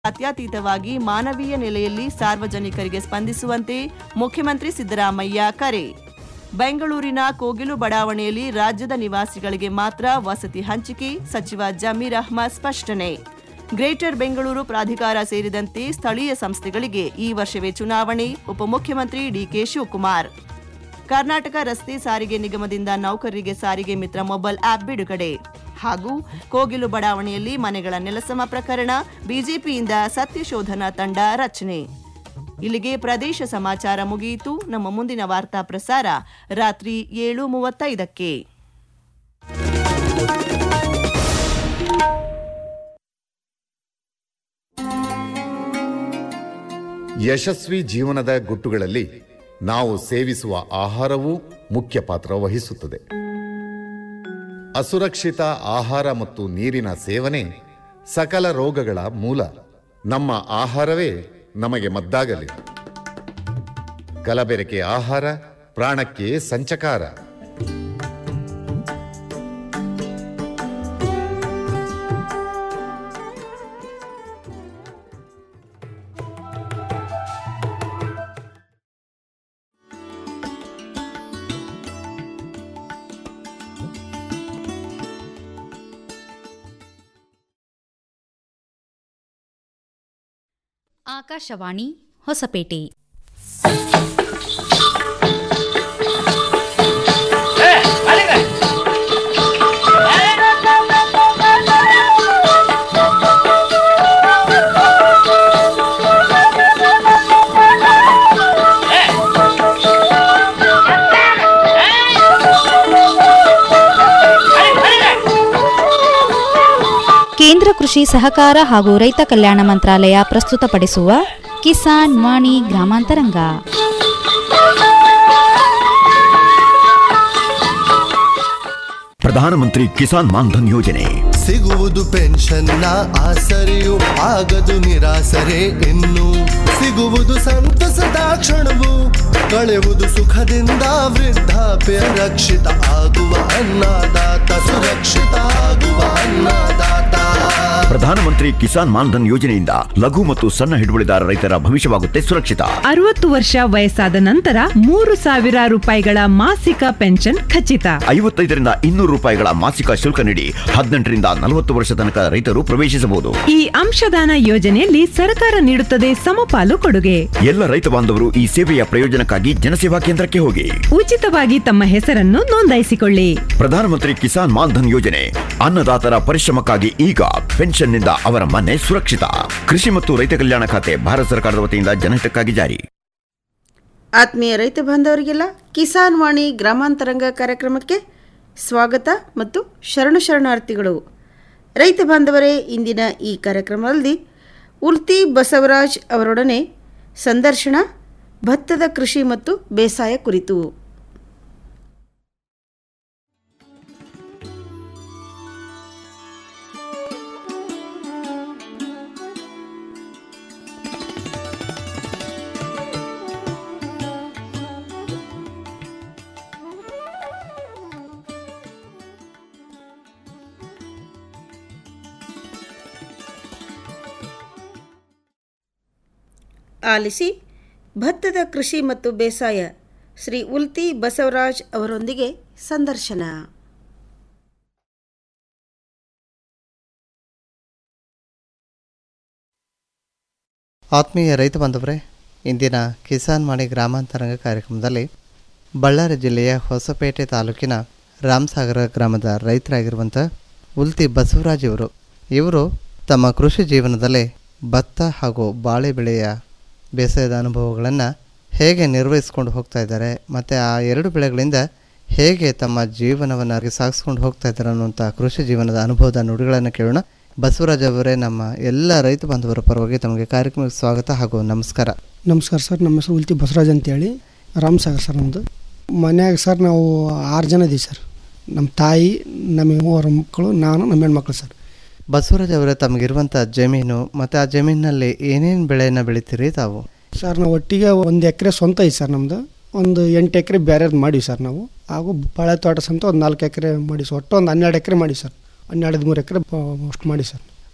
ಅತ್ಯಾತೀತವಾಗಿ ಮಾನವೀಯ ನೆಲೆಯಲ್ಲಿ ಸಾರ್ವಜನಿಕರಿಗೆ ಸ್ಪಂದಿಸುವಂತೆ ಮುಖ್ಯಮಂತ್ರಿ ಸಿದ್ದರಾಮಯ್ಯ ಕರೆ ಬೆಂಗಳೂರಿನ ಕೋಗಿಲು ಬಡಾವಣೆಯಲ್ಲಿ ರಾಜ್ಯದ ನಿವಾಸಿಗಳಿಗೆ ಮಾತ್ರ ವಸತಿ ಹಂಚಿಕೆ ಸಚಿವ ಜಮೀರ್ ಅಹ್ಮದ್ ಸ್ಪಷ್ಟನೆ ಗ್ರೇಟರ್ ಬೆಂಗಳೂರು ಪ್ರಾಧಿಕಾರ ಸೇರಿದಂತೆ ಸ್ಥಳೀಯ ಸಂಸ್ಥೆಗಳಿಗೆ ಈ ವರ್ಷವೇ ಚುನಾವಣೆ ಉಪಮುಖ್ಯಮಂತ್ರಿ ಡಿಕೆ ಶಿವಕುಮಾರ್ ಕರ್ನಾಟಕ ರಸ್ತೆ ಸಾರಿಗೆ ನಿಗಮದಿಂದ ನೌಕರರಿಗೆ ಸಾರಿಗೆ ಮಿತ್ರ ಮೊಬೈಲ್ ಆಪ್ ಬಿಡುಗಡೆ ಹಾಗೂ ಕೋಗಿಲು ಬಡಾವಣೆಯಲ್ಲಿ ಮನೆಗಳ ನೆಲಸಮ ಪ್ರಕರಣ ಬಿಜೆಪಿಯಿಂದ ಸತ್ಯಶೋಧನಾ ತಂಡ ರಚನೆ ಇಲ್ಲಿಗೆ ಪ್ರದೇಶ ಸಮಾಚಾರ ಮುಗಿಯಿತು ನಮ್ಮ ಮುಂದಿನ ವಾರ್ತಾ ಪ್ರಸಾರ ರಾತ್ರಿ ಏಳು ಮೂವತ್ತೈದಕ್ಕೆ ಯಶಸ್ವಿ ಜೀವನದ ಗುಟ್ಟುಗಳಲ್ಲಿ ನಾವು ಸೇವಿಸುವ ಆಹಾರವೂ ಮುಖ್ಯ ಪಾತ್ರ ವಹಿಸುತ್ತದೆ ಅಸುರಕ್ಷಿತ ಆಹಾರ ಮತ್ತು ನೀರಿನ ಸೇವನೆ ಸಕಲ ರೋಗಗಳ ಮೂಲ ನಮ್ಮ ಆಹಾರವೇ ನಮಗೆ ಮದ್ದಾಗಲಿ ಕಲಬೆರಕೆ ಆಹಾರ ಪ್ರಾಣಕ್ಕೆ ಸಂಚಕಾರ ಆಕಾಶವಾಣಿ ಹೊಸಪೇಟೆ ಕೇಂದ್ರ ಕೃಷಿ ಸಹಕಾರ ಹಾಗೂ ರೈತ ಕಲ್ಯಾಣ ಮಂತ್ರಾಲಯ ಪ್ರಸ್ತುತಪಡಿಸುವ ಕಿಸಾನ್ ವಾಣಿ ಗ್ರಾಮಾಂತರಂಗ ಪ್ರಧಾನಮಂತ್ರಿ ಕಿಸಾನ್ ಮಾನ್ಧನ್ ಯೋಜನೆ ಸಿಗುವುದು ಪೆನ್ಷನ್ನ ಆಸರೆಯು ಆಗದು ನಿರಾಸರೆ ಇನ್ನು ಸಿಗುವುದು ಸಂತಸದ ಕ್ಷಣವು ಕಳೆಯುವುದು ಸುಖದಿಂದ ವೃದ್ಧಾಪ್ಯ ರಕ್ಷಿತ ಆಗುವ ಅನ್ನದಾತ ಸುರಕ್ಷಿತ ಆಗುವ ಅನ್ನದಾತ ಪ್ರಧಾನಮಂತ್ರಿ ಕಿಸಾನ್ ಮಾನ್ಧನ್ ಯೋಜನೆಯಿಂದ ಲಘು ಮತ್ತು ಸಣ್ಣ ಹಿಡುವಳಿದಾರ ರೈತರ ಭವಿಷ್ಯವಾಗುತ್ತೆ ಸುರಕ್ಷಿತ ಅರವತ್ತು ವರ್ಷ ವಯಸ್ಸಾದ ನಂತರ ಮೂರು ಸಾವಿರ ರೂಪಾಯಿಗಳ ಮಾಸಿಕ ಪೆನ್ಷನ್ ಖಚಿತ ಐವತ್ತೈದರಿಂದ ಇನ್ನೂರು ರೂಪಾಯಿಗಳ ಮಾಸಿಕ ಶುಲ್ಕ ನೀಡಿ ಹದಿನೆಂಟರಿಂದ ನಲವತ್ತು ವರ್ಷ ತನಕ ರೈತರು ಪ್ರವೇಶಿಸಬಹುದು ಈ ಅಂಶದಾನ ಯೋಜನೆಯಲ್ಲಿ ಸರ್ಕಾರ ನೀಡುತ್ತದೆ ಸಮಪಾಲು ಕೊಡುಗೆ ಎಲ್ಲ ರೈತ ಬಾಂಧವರು ಈ ಸೇವೆಯ ಪ್ರಯೋಜನಕ್ಕಾಗಿ ಜನಸೇವಾ ಕೇಂದ್ರಕ್ಕೆ ಹೋಗಿ ಉಚಿತವಾಗಿ ತಮ್ಮ ಹೆಸರನ್ನು ನೋಂದಾಯಿಸಿಕೊಳ್ಳಿ ಪ್ರಧಾನಮಂತ್ರಿ ಕಿಸಾನ್ ಮಾನ್ಧನ್ ಯೋಜನೆ ಅನ್ನದಾತರ ಪರಿಶ್ರಮಕ್ಕಾಗಿ ಈಗ ಪೆನ್ಷನ್ನಿಂದ ಅವರ ಮನೆ ಸುರಕ್ಷಿತ ಕೃಷಿ ಮತ್ತು ರೈತ ಕಲ್ಯಾಣ ಖಾತೆ ಭಾರತ ಸರ್ಕಾರದ ವತಿಯಿಂದ ಜನಹಿತಕ್ಕಾಗಿ ಜಾರಿ ಆತ್ಮೀಯ ರೈತ ಬಾಂಧವರಿಗೆಲ್ಲ ಕಿಸಾನ್ ವಾಣಿ ಗ್ರಾಮಾಂತರಂಗ ಕಾರ್ಯಕ್ರಮಕ್ಕೆ ಸ್ವಾಗತ ಮತ್ತು ಶರಣ ಶರಣಾರ್ಥಿಗಳು ರೈತ ಬಾಂಧವರೇ ಇಂದಿನ ಈ ಕಾರ್ಯಕ್ರಮದಲ್ಲಿ ಉಲ್ತಿ ಬಸವರಾಜ್ ಅವರೊಡನೆ ಸಂದರ್ಶನ ಭತ್ತದ ಕೃಷಿ ಮತ್ತು ಬೇಸಾಯ ಕುರಿತು ಆಲಿಸಿ ಭತ್ತದ ಕೃಷಿ ಮತ್ತು ಬೇಸಾಯ ಶ್ರೀ ಉಲ್ತಿ ಬಸವರಾಜ್ ಅವರೊಂದಿಗೆ ಸಂದರ್ಶನ ಆತ್ಮೀಯ ರೈತ ಬಾಂಧವರೇ ಇಂದಿನ ಕಿಸಾನ್ ಮಾಣಿ ಗ್ರಾಮಾಂತರಂಗ ಕಾರ್ಯಕ್ರಮದಲ್ಲಿ ಬಳ್ಳಾರಿ ಜಿಲ್ಲೆಯ ಹೊಸಪೇಟೆ ತಾಲೂಕಿನ ರಾಮಸಾಗರ ಗ್ರಾಮದ ರೈತರಾಗಿರುವಂಥ ಉಲ್ತಿ ಬಸವರಾಜ್ ಇವರು ಇವರು ತಮ್ಮ ಕೃಷಿ ಜೀವನದಲ್ಲಿ ಭತ್ತ ಹಾಗೂ ಬಾಳೆ ಬೆಳೆಯ ಬೇಸಾಯದ ಅನುಭವಗಳನ್ನು ಹೇಗೆ ನಿರ್ವಹಿಸ್ಕೊಂಡು ಹೋಗ್ತಾ ಇದ್ದಾರೆ ಮತ್ತು ಆ ಎರಡು ಬೆಳೆಗಳಿಂದ ಹೇಗೆ ತಮ್ಮ ಜೀವನವನ್ನು ಸಾಗಿಸ್ಕೊಂಡು ಹೋಗ್ತಾ ಇದ್ದಾರೆ ಅನ್ನುವಂಥ ಕೃಷಿ ಜೀವನದ ಅನುಭವದ ನುಡಿಗಳನ್ನು ಕೇಳೋಣ ಬಸವರಾಜ್ ಅವರೇ ನಮ್ಮ ಎಲ್ಲ ರೈತ ಬಾಂಧವರ ಪರವಾಗಿ ತಮಗೆ ಕಾರ್ಯಕ್ರಮಕ್ಕೆ ಸ್ವಾಗತ ಹಾಗೂ ನಮಸ್ಕಾರ ನಮಸ್ಕಾರ ಸರ್ ನಮ್ಮ ಹೆಸರು ಉಲ್ತಿ ಬಸವರಾಜ್ ಅಂತೇಳಿ ರಾಮಸಾಗರ್ ಸರ್ ನಮ್ಮದು ಮನ್ಯಾಗ ಸರ್ ನಾವು ಆರು ಜನ ಇದೀವಿ ಸರ್ ನಮ್ಮ ತಾಯಿ ನಮ್ಮ ಮೂವರು ಮಕ್ಕಳು ನಾನು ನಮ್ಮ ಹೆಣ್ಮಕ್ಳು ಸರ್ ಬಸವರಾಜ್ ಅವರೇ ತಮಗಿರುವಂಥ ಜಮೀನು ಮತ್ತು ಆ ಜಮೀನಿನಲ್ಲಿ ಏನೇನು ಬೆಳೆಯನ್ನು ಬೆಳಿತೀರಿ ತಾವು ಸರ್ ನಾವು ಒಟ್ಟಿಗೆ ಒಂದು ಎಕರೆ ಸ್ವಂತ ಐತೆ ಸರ್ ನಮ್ಮದು ಒಂದು ಎಂಟು ಎಕರೆ ಬೇರೆದು ಮಾಡೀವಿ ಸರ್ ನಾವು ಹಾಗೂ ಬಾಳೆ ತೋಟ ಸಮೇತ ಒಂದು ನಾಲ್ಕು ಎಕರೆ ಮಾಡಿ ಸರ್ ಒಟ್ಟು ಒಂದು ಹನ್ನೆರಡು ಎಕರೆ ಮಾಡಿ ಸರ್ ಹನ್ನೆರಡು ಮೂರು ಎಕರೆ ಅಷ್ಟು ಮಾಡಿ ಸರ್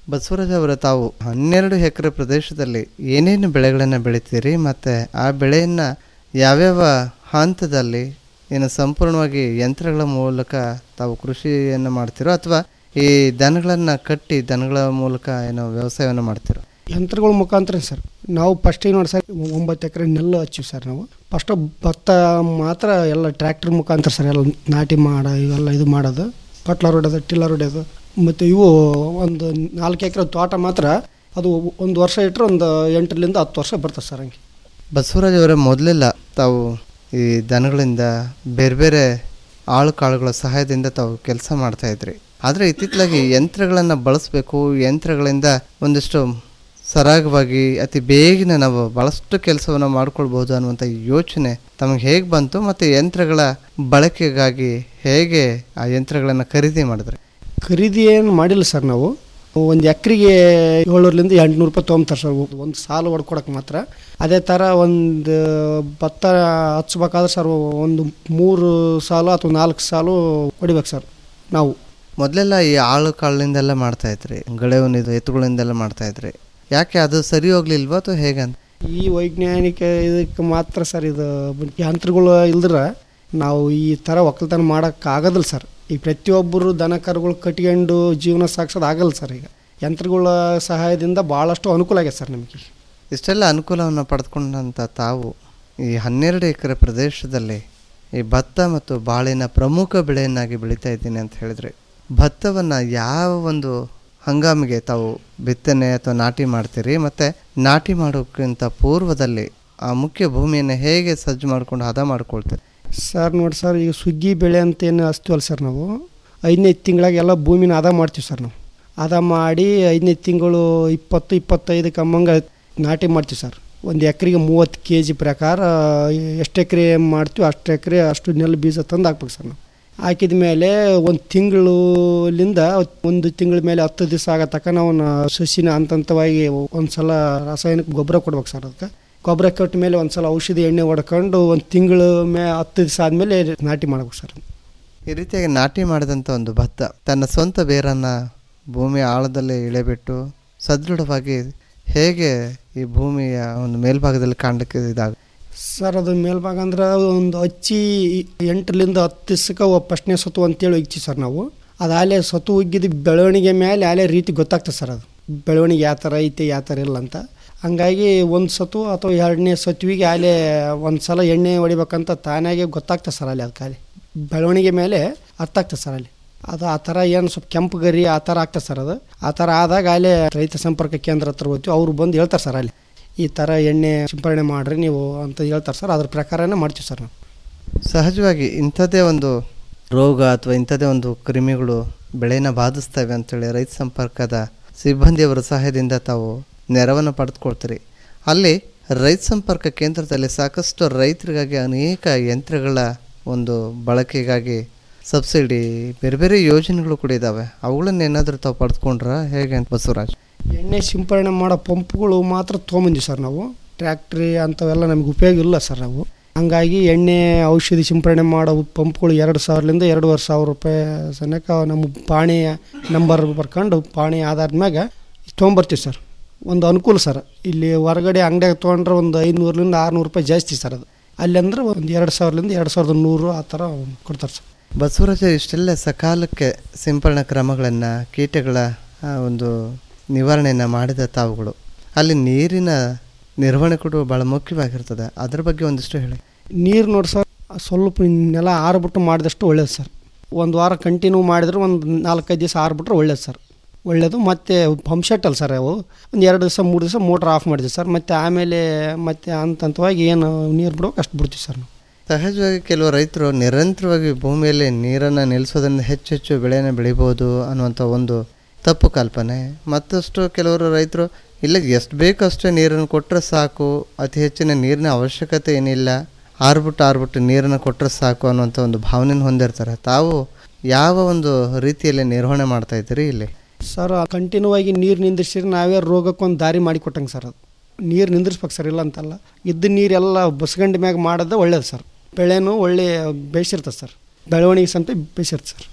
ಬಸವರಾಜ್ ಅವರ ತಾವು ಹನ್ನೆರಡು ಎಕರೆ ಪ್ರದೇಶದಲ್ಲಿ ಏನೇನು ಬೆಳೆಗಳನ್ನು ಬೆಳಿತೀರಿ ಮತ್ತು ಆ ಬೆಳೆಯನ್ನು ಯಾವ್ಯಾವ ಹಂತದಲ್ಲಿ ಏನು ಸಂಪೂರ್ಣವಾಗಿ ಯಂತ್ರಗಳ ಮೂಲಕ ತಾವು ಕೃಷಿಯನ್ನು ಮಾಡ್ತೀರೋ ಅಥವಾ ಈ ದನಗಳನ್ನು ಕಟ್ಟಿ ದನಗಳ ಮೂಲಕ ಏನೋ ವ್ಯವಸಾಯವನ್ನು ಮಾಡ್ತೀರೋ ಯಂತ್ರಗಳ ಮುಖಾಂತರ ಸರ್ ನಾವು ಫಸ್ಟಿಗೆ ನೋಡಿ ಸರ್ ಒಂಬತ್ತು ಎಕರೆ ನೆಲ್ಲು ಹಚ್ಚಿವಿ ಸರ್ ನಾವು ಫಸ್ಟ್ ಭತ್ತ ಮಾತ್ರ ಎಲ್ಲ ಟ್ರ್ಯಾಕ್ಟರ್ ಮುಖಾಂತರ ಸರ್ ಎಲ್ಲ ನಾಟಿ ಮಾಡ ಇವೆಲ್ಲ ಇದು ಮಾಡೋದು ಪಟ್ಲ ಹೊಡೆಯೋದು ಟಿಲ್ಲರ್ ಹೊಡೆಯೋದು ಮತ್ತು ಇವು ಒಂದು ನಾಲ್ಕು ಎಕರೆ ತೋಟ ಮಾತ್ರ ಅದು ಒಂದು ವರ್ಷ ಇಟ್ಟರೆ ಒಂದು ಎಂಟರಿಂದ ಹತ್ತು ವರ್ಷ ಬರ್ತದೆ ಸರ್ ಹಂಗೆ ಬಸವರಾಜ್ ಅವರೇ ಮೊದಲೆಲ್ಲ ತಾವು ಈ ದನಗಳಿಂದ ಬೇರೆ ಬೇರೆ ಆಳು ಕಾಳುಗಳ ಸಹಾಯದಿಂದ ತಾವು ಕೆಲಸ ಮಾಡ್ತಾ ಇದ್ರಿ ಆದರೆ ಇತ್ತಿತ್ತಲಾಗಿ ಯಂತ್ರಗಳನ್ನು ಬಳಸಬೇಕು ಯಂತ್ರಗಳಿಂದ ಒಂದಿಷ್ಟು ಸರಾಗವಾಗಿ ಅತಿ ಬೇಗನೆ ನಾವು ಭಾಳಷ್ಟು ಕೆಲಸವನ್ನು ಮಾಡ್ಕೊಳ್ಬೋದು ಅನ್ನುವಂಥ ಯೋಚನೆ ತಮಗೆ ಹೇಗೆ ಬಂತು ಮತ್ತು ಯಂತ್ರಗಳ ಬಳಕೆಗಾಗಿ ಹೇಗೆ ಆ ಯಂತ್ರಗಳನ್ನು ಖರೀದಿ ಮಾಡಿದ್ರಿ ಖರೀದಿ ಏನು ಮಾಡಿಲ್ಲ ಸರ್ ನಾವು ಒಂದು ಎಕರೆಗೆ ಏಳ್ನೂರಲಿಂದ ಎಂಟುನೂರು ರೂಪಾಯಿ ತೊಗೊಂತಾರೆ ಸರ್ ಒಂದು ಸಾಲು ಹೊಡ್ಕೊಡಕ್ಕೆ ಮಾತ್ರ ಅದೇ ಥರ ಒಂದು ಭತ್ತ ಹಚ್ಬೇಕಾದ್ರೆ ಸರ್ ಒಂದು ಮೂರು ಸಾಲು ಅಥವಾ ನಾಲ್ಕು ಸಾಲು ಹೊಡಿಬೇಕು ಸರ್ ನಾವು ಮೊದಲೆಲ್ಲ ಈ ಆಳು ಕಾಳಿನಿಂದೆಲ್ಲ ಮಾಡ್ತಾ ಇದ್ರಿ ಗಳೆವನಿದು ಎತ್ತುಗಳಿಂದೆಲ್ಲ ಮಾಡ್ತಾ ಇದ್ರಿ ಯಾಕೆ ಅದು ಸರಿ ಹೋಗ್ಲಿಲ್ವಾ ಅಥವಾ ಹೇಗಂತ ಈ ವೈಜ್ಞಾನಿಕ ಇದಕ್ಕೆ ಮಾತ್ರ ಸರ್ ಇದು ಯಂತ್ರಗಳು ಇಲ್ದ್ರೆ ನಾವು ಈ ಥರ ಒಕ್ಕಲ್ತನ ಮಾಡೋಕ್ಕಾಗೋದಿಲ್ಲ ಸರ್ ಈ ಪ್ರತಿಯೊಬ್ಬರು ದನ ಕರುಗಳು ಕಟ್ಕೊಂಡು ಜೀವನ ಸಾಗಿಸೋದು ಆಗಲ್ಲ ಸರ್ ಈಗ ಯಂತ್ರಗಳ ಸಹಾಯದಿಂದ ಭಾಳಷ್ಟು ಅನುಕೂಲ ಆಗೈತೆ ಸರ್ ನಮಗೆ ಇಷ್ಟೆಲ್ಲ ಅನುಕೂಲವನ್ನು ಪಡೆದುಕೊಂಡಂಥ ತಾವು ಈ ಹನ್ನೆರಡು ಎಕರೆ ಪ್ರದೇಶದಲ್ಲಿ ಈ ಭತ್ತ ಮತ್ತು ಬಾಳಿನ ಪ್ರಮುಖ ಬೆಳೆಯನ್ನಾಗಿ ಬೆಳೀತಾ ಇದ್ದೀನಿ ಅಂತ ಹೇಳಿದ್ರೆ ಭತ್ತವನ್ನು ಯಾವ ಒಂದು ಹಂಗಾಮಿಗೆ ತಾವು ಬಿತ್ತನೆ ಅಥವಾ ನಾಟಿ ಮಾಡ್ತೀರಿ ಮತ್ತು ನಾಟಿ ಮಾಡೋಕ್ಕಿಂತ ಪೂರ್ವದಲ್ಲಿ ಆ ಮುಖ್ಯ ಭೂಮಿಯನ್ನು ಹೇಗೆ ಸಜ್ಜು ಮಾಡ್ಕೊಂಡು ಹದ ಮಾಡ್ಕೊಳ್ತೀರಿ ಸರ್ ನೋಡಿ ಸರ್ ಈಗ ಸುಗ್ಗಿ ಬೆಳೆ ಅಂತ ಏನು ಹಚ್ತೀವಲ್ಲ ಸರ್ ನಾವು ಐದನೇ ತಿಂಗಳಾಗ ಎಲ್ಲ ಭೂಮಿನ ಹದ ಮಾಡ್ತೀವಿ ಸರ್ ನಾವು ಹದ ಮಾಡಿ ಐದನೇ ತಿಂಗಳು ಇಪ್ಪತ್ತು ಇಪ್ಪತ್ತೈದು ಕಮ್ಮಂಗೆ ನಾಟಿ ಮಾಡ್ತೀವಿ ಸರ್ ಒಂದು ಎಕರೆಗೆ ಮೂವತ್ತು ಕೆ ಜಿ ಪ್ರಕಾರ ಎಷ್ಟು ಎಕರೆ ಮಾಡ್ತೀವಿ ಅಷ್ಟು ಎಕರೆ ಅಷ್ಟು ನೆಲ್ಲು ಬೀಜ ತಂದು ಹಾಕ್ಬೇಕು ಸರ್ ನಾವು ಹಾಕಿದ ಮೇಲೆ ಒಂದು ತಿಂಗಳಿಂದ ಒಂದು ತಿಂಗಳ ಮೇಲೆ ಹತ್ತು ದಿವಸ ಆಗೋ ತನಕ ನಾವು ನ- ಸಸಿನ ಹಂತ ಹಂತವಾಗಿ ಒಂದು ಸಲ ರಾಸಾಯನಿಕ ಗೊಬ್ಬರ ಕೊಡ್ಬೇಕು ಸರ್ ಅದಕ್ಕೆ ಗೊಬ್ಬರ ಕೊಟ್ಟ ಮೇಲೆ ಒಂದು ಸಲ ಔಷಧಿ ಎಣ್ಣೆ ಹೊಡ್ಕೊಂಡು ಒಂದು ತಿಂಗಳ ಮೇ ಹತ್ತು ದಿವಸ ಆದಮೇಲೆ ನಾಟಿ ಮಾಡ್ಬೇಕು ಸರ್ ಈ ರೀತಿಯಾಗಿ ನಾಟಿ ಮಾಡಿದಂಥ ಒಂದು ಭತ್ತ ತನ್ನ ಸ್ವಂತ ಬೇರನ್ನು ಭೂಮಿಯ ಆಳದಲ್ಲಿ ಇಳೆಬಿಟ್ಟು ಸದೃಢವಾಗಿ ಹೇಗೆ ಈ ಭೂಮಿಯ ಒಂದು ಮೇಲ್ಭಾಗದಲ್ಲಿ ಕಾಣಲಿಕ್ಕೆ ಇದಾಗ ಸರ್ ಅದು ಮೇಲ್ಭಾಗ ಅಂದ್ರೆ ಒಂದು ಹಚ್ಚಿ ಎಂಟರಿಂದ ಹತ್ತು ದಿವ್ಸಕ್ಕೆ ಫಸ್ಟ್ನೇ ಸತು ಅಂತೇಳಿ ಇಚ್ಚಿ ಸರ್ ನಾವು ಅದು ಆಲೆ ಸತು ಉಗ್ಗಿದ ಬೆಳವಣಿಗೆ ಮೇಲೆ ಆಲೆ ರೀತಿ ಗೊತ್ತಾಗ್ತದೆ ಸರ್ ಅದು ಬೆಳವಣಿಗೆ ಯಾವ ಥರ ಐತೆ ಯಾವ ಥರ ಇಲ್ಲ ಅಂತ ಹಂಗಾಗಿ ಒಂದು ಸತು ಅಥವಾ ಎರಡನೇ ಸತ್ವಿಗೆ ಆಲೆ ಒಂದು ಸಲ ಎಣ್ಣೆ ಹೊಡಿಬೇಕಂತ ತಾನಾಗೆ ಗೊತ್ತಾಗ್ತದೆ ಸರ್ ಅಲ್ಲಿ ಅದಕ್ಕೆ ಅಲ್ಲಿ ಬೆಳವಣಿಗೆ ಮೇಲೆ ಅರ್ಥಾಗ್ತದೆ ಸರ್ ಅಲ್ಲಿ ಅದು ಆ ಥರ ಏನು ಸ್ವಲ್ಪ ಕೆಂಪು ಗರಿ ಆ ಥರ ಆಗ್ತದೆ ಸರ್ ಅದು ಆ ಥರ ಆದಾಗ ಅಲ್ಲೇ ರೈತ ಸಂಪರ್ಕ ಕೇಂದ್ರ ಹತ್ರ ಹೋಗ್ತೀವಿ ಅವ್ರು ಬಂದು ಹೇಳ್ತಾರೆ ಸರ್ ಅಲ್ಲಿ ಈ ಥರ ಎಣ್ಣೆ ಸಿಂಪರಣೆ ಮಾಡಿರಿ ನೀವು ಅಂತ ಹೇಳ್ತಾರೆ ಸರ್ ಅದ್ರ ಪ್ರಕಾರನೇ ಮಾಡ್ತೀವಿ ಸರ್ ನಾವು ಸಹಜವಾಗಿ ಇಂಥದ್ದೇ ಒಂದು ರೋಗ ಅಥವಾ ಇಂಥದ್ದೇ ಒಂದು ಕ್ರಿಮಿಗಳು ಬೆಳೆನ ಬಾಧಿಸ್ತವೆ ಅಂತೇಳಿ ರೈತ ಸಂಪರ್ಕದ ಸಿಬ್ಬಂದಿಯವರ ಸಹಾಯದಿಂದ ತಾವು ನೆರವನ್ನು ಪಡೆದುಕೊಳ್ತೀರಿ ಅಲ್ಲಿ ರೈತ ಸಂಪರ್ಕ ಕೇಂದ್ರದಲ್ಲಿ ಸಾಕಷ್ಟು ರೈತರಿಗಾಗಿ ಅನೇಕ ಯಂತ್ರಗಳ ಒಂದು ಬಳಕೆಗಾಗಿ ಸಬ್ಸಿಡಿ ಬೇರೆ ಬೇರೆ ಯೋಜನೆಗಳು ಕೂಡ ಇದ್ದಾವೆ ಅವುಗಳನ್ನ ಏನಾದರೂ ತಾವು ಪಡೆದುಕೊಂಡ್ರ ಹೇಗೆ ಅಂತ ಬಸವರಾಜ್ ಎಣ್ಣೆ ಸಿಂಪರಣೆ ಮಾಡೋ ಪಂಪ್ಗಳು ಮಾತ್ರ ತೊಗೊಂಬಂದಿವಿ ಸರ್ ನಾವು ಟ್ರ್ಯಾಕ್ಟ್ರಿ ಅಂಥವೆಲ್ಲ ನಮ್ಗೆ ಉಪಯೋಗ ಇಲ್ಲ ಸರ್ ನಾವು ಹಂಗಾಗಿ ಎಣ್ಣೆ ಔಷಧಿ ಸಿಂಪರಣೆ ಮಾಡೋ ಪಂಪ್ಗಳು ಎರಡು ಸಾವಿರದಿಂದ ಎರಡೂವರೆ ಸಾವಿರ ರೂಪಾಯಿ ಸನಕ ನಮ್ಮ ಪಾಣಿ ನಂಬರ್ ಬರ್ಕೊಂಡು ಪಾಣಿ ಆಧಾರದ ಮ್ಯಾಗ ತೊಗೊಂಬರ್ತೀವಿ ಸರ್ ಒಂದು ಅನುಕೂಲ ಸರ್ ಇಲ್ಲಿ ಹೊರಗಡೆ ಅಂಗಡಿಯಾಗ ತೊಗೊಂಡ್ರೆ ಒಂದು ಐನೂರರಿಂದ ಆರುನೂರು ರೂಪಾಯಿ ಜಾಸ್ತಿ ಸರ್ ಅದು ಅಲ್ಲಿ ಅಂದ್ರೆ ಒಂದು ಎರಡು ಸಾವಿರದಿಂದ ಎರಡು ಸಾವಿರದ ನೂರು ಆ ಥರ ಕೊಡ್ತಾರೆ ಸರ್ ಬಸವರಾಜ ಇಷ್ಟೆಲ್ಲ ಸಕಾಲಕ್ಕೆ ಸಿಂಪರಣಾ ಕ್ರಮಗಳನ್ನು ಕೀಟಗಳ ಆ, ಒಂದು ನಿವಾರಣೆಯನ್ನು ಮಾಡಿದ ತಾವುಗಳು ಅಲ್ಲಿ ನೀರಿನ ನಿರ್ವಹಣೆ ಕೂಡ ಭಾಳ ಮುಖ್ಯವಾಗಿರ್ತದೆ ಅದ್ರ ಬಗ್ಗೆ ಒಂದಿಷ್ಟು ಹೇಳಿ ನೀರು ನೋಡಿ ಸರ್ ಸ್ವಲ್ಪ ನೆಲ ಆರ್ಬಿಟ್ಟು ಮಾಡಿದಷ್ಟು ಒಳ್ಳೇದು ಸರ್ ಒಂದು ವಾರ ಕಂಟಿನ್ಯೂ ಮಾಡಿದ್ರೆ ಒಂದು ನಾಲ್ಕೈದು ದಿವಸ ಆರ್ಬಿಟ್ರೆ ಒಳ್ಳೇದು ಸರ್ ಒಳ್ಳೇದು ಮತ್ತು ಪಂಪ್ ಸೆಟ್ ಅಲ್ಲ ಸರ್ ಅವು ಒಂದು ಎರಡು ದಿವಸ ಮೂರು ದಿವಸ ಮೋಟ್ರ್ ಆಫ್ ಮಾಡಿದ್ವಿ ಸರ್ ಮತ್ತು ಆಮೇಲೆ ಮತ್ತೆ ಹಂತ ಹಂತವಾಗಿ ಏನು ನೀರು ಬಿಡ್ಬೇಕು ಅಷ್ಟು ಬಿಡ್ತೀವಿ ಸರ್ ನಾವು ಸಹಜವಾಗಿ ಕೆಲವು ರೈತರು ನಿರಂತರವಾಗಿ ಭೂಮಿಯಲ್ಲಿ ನೀರನ್ನು ನಿಲ್ಲಿಸೋದ್ರಿಂದ ಹೆಚ್ಚು ಹೆಚ್ಚು ಬೆಳೆಯನ್ನು ಬೆಳಿಬೋದು ಅನ್ನುವಂಥ ಒಂದು ತಪ್ಪು ಕಲ್ಪನೆ ಮತ್ತಷ್ಟು ಕೆಲವರು ರೈತರು ಇಲ್ಲ ಎಷ್ಟು ಬೇಕೋ ಅಷ್ಟೇ ನೀರನ್ನು ಕೊಟ್ಟರೆ ಸಾಕು ಅತಿ ಹೆಚ್ಚಿನ ನೀರಿನ ಅವಶ್ಯಕತೆ ಏನಿಲ್ಲ ಆರ್ಬಿಟ್ಟು ಆರ್ಬಿಟ್ಟು ನೀರನ್ನು ಕೊಟ್ಟರೆ ಸಾಕು ಅನ್ನುವಂಥ ಒಂದು ಭಾವನೆಯನ್ನು ಹೊಂದಿರ್ತಾರೆ ತಾವು ಯಾವ ಒಂದು ರೀತಿಯಲ್ಲಿ ನಿರ್ವಹಣೆ ಮಾಡ್ತಾ ಇದ್ದೀರಿ ಇಲ್ಲಿ ಸರ್ ಕಂಟಿನ್ಯೂ ಆಗಿ ನೀರು ನಿಂದಿರ್ಸಿದ್ರೆ ನಾವೇ ರೋಗಕ್ಕೊಂದು ದಾರಿ ಮಾಡಿ ಕೊಟ್ಟಂಗೆ ಸರ್ ಅದು ನೀರು ನಿಂದಿರ್ಸ್ಬೇಕು ಸರ್ ಇಲ್ಲ ಅಂತಲ್ಲ ಇದ್ದ ನೀರೆಲ್ಲ ಬಸ್ಗಂಡಿ ಮ್ಯಾಗ ಮಾಡೋದು ಒಳ್ಳೇದು ಸರ್ ಬೆಳೆನೂ ಒಳ್ಳೆ ಬೇಯಿಸಿರ್ತದೆ ಸರ್ ಬೆಳವಣಿಗೆ ಸಂತ ಬೇಯಿಸಿರ್ತದೆ ಸರ್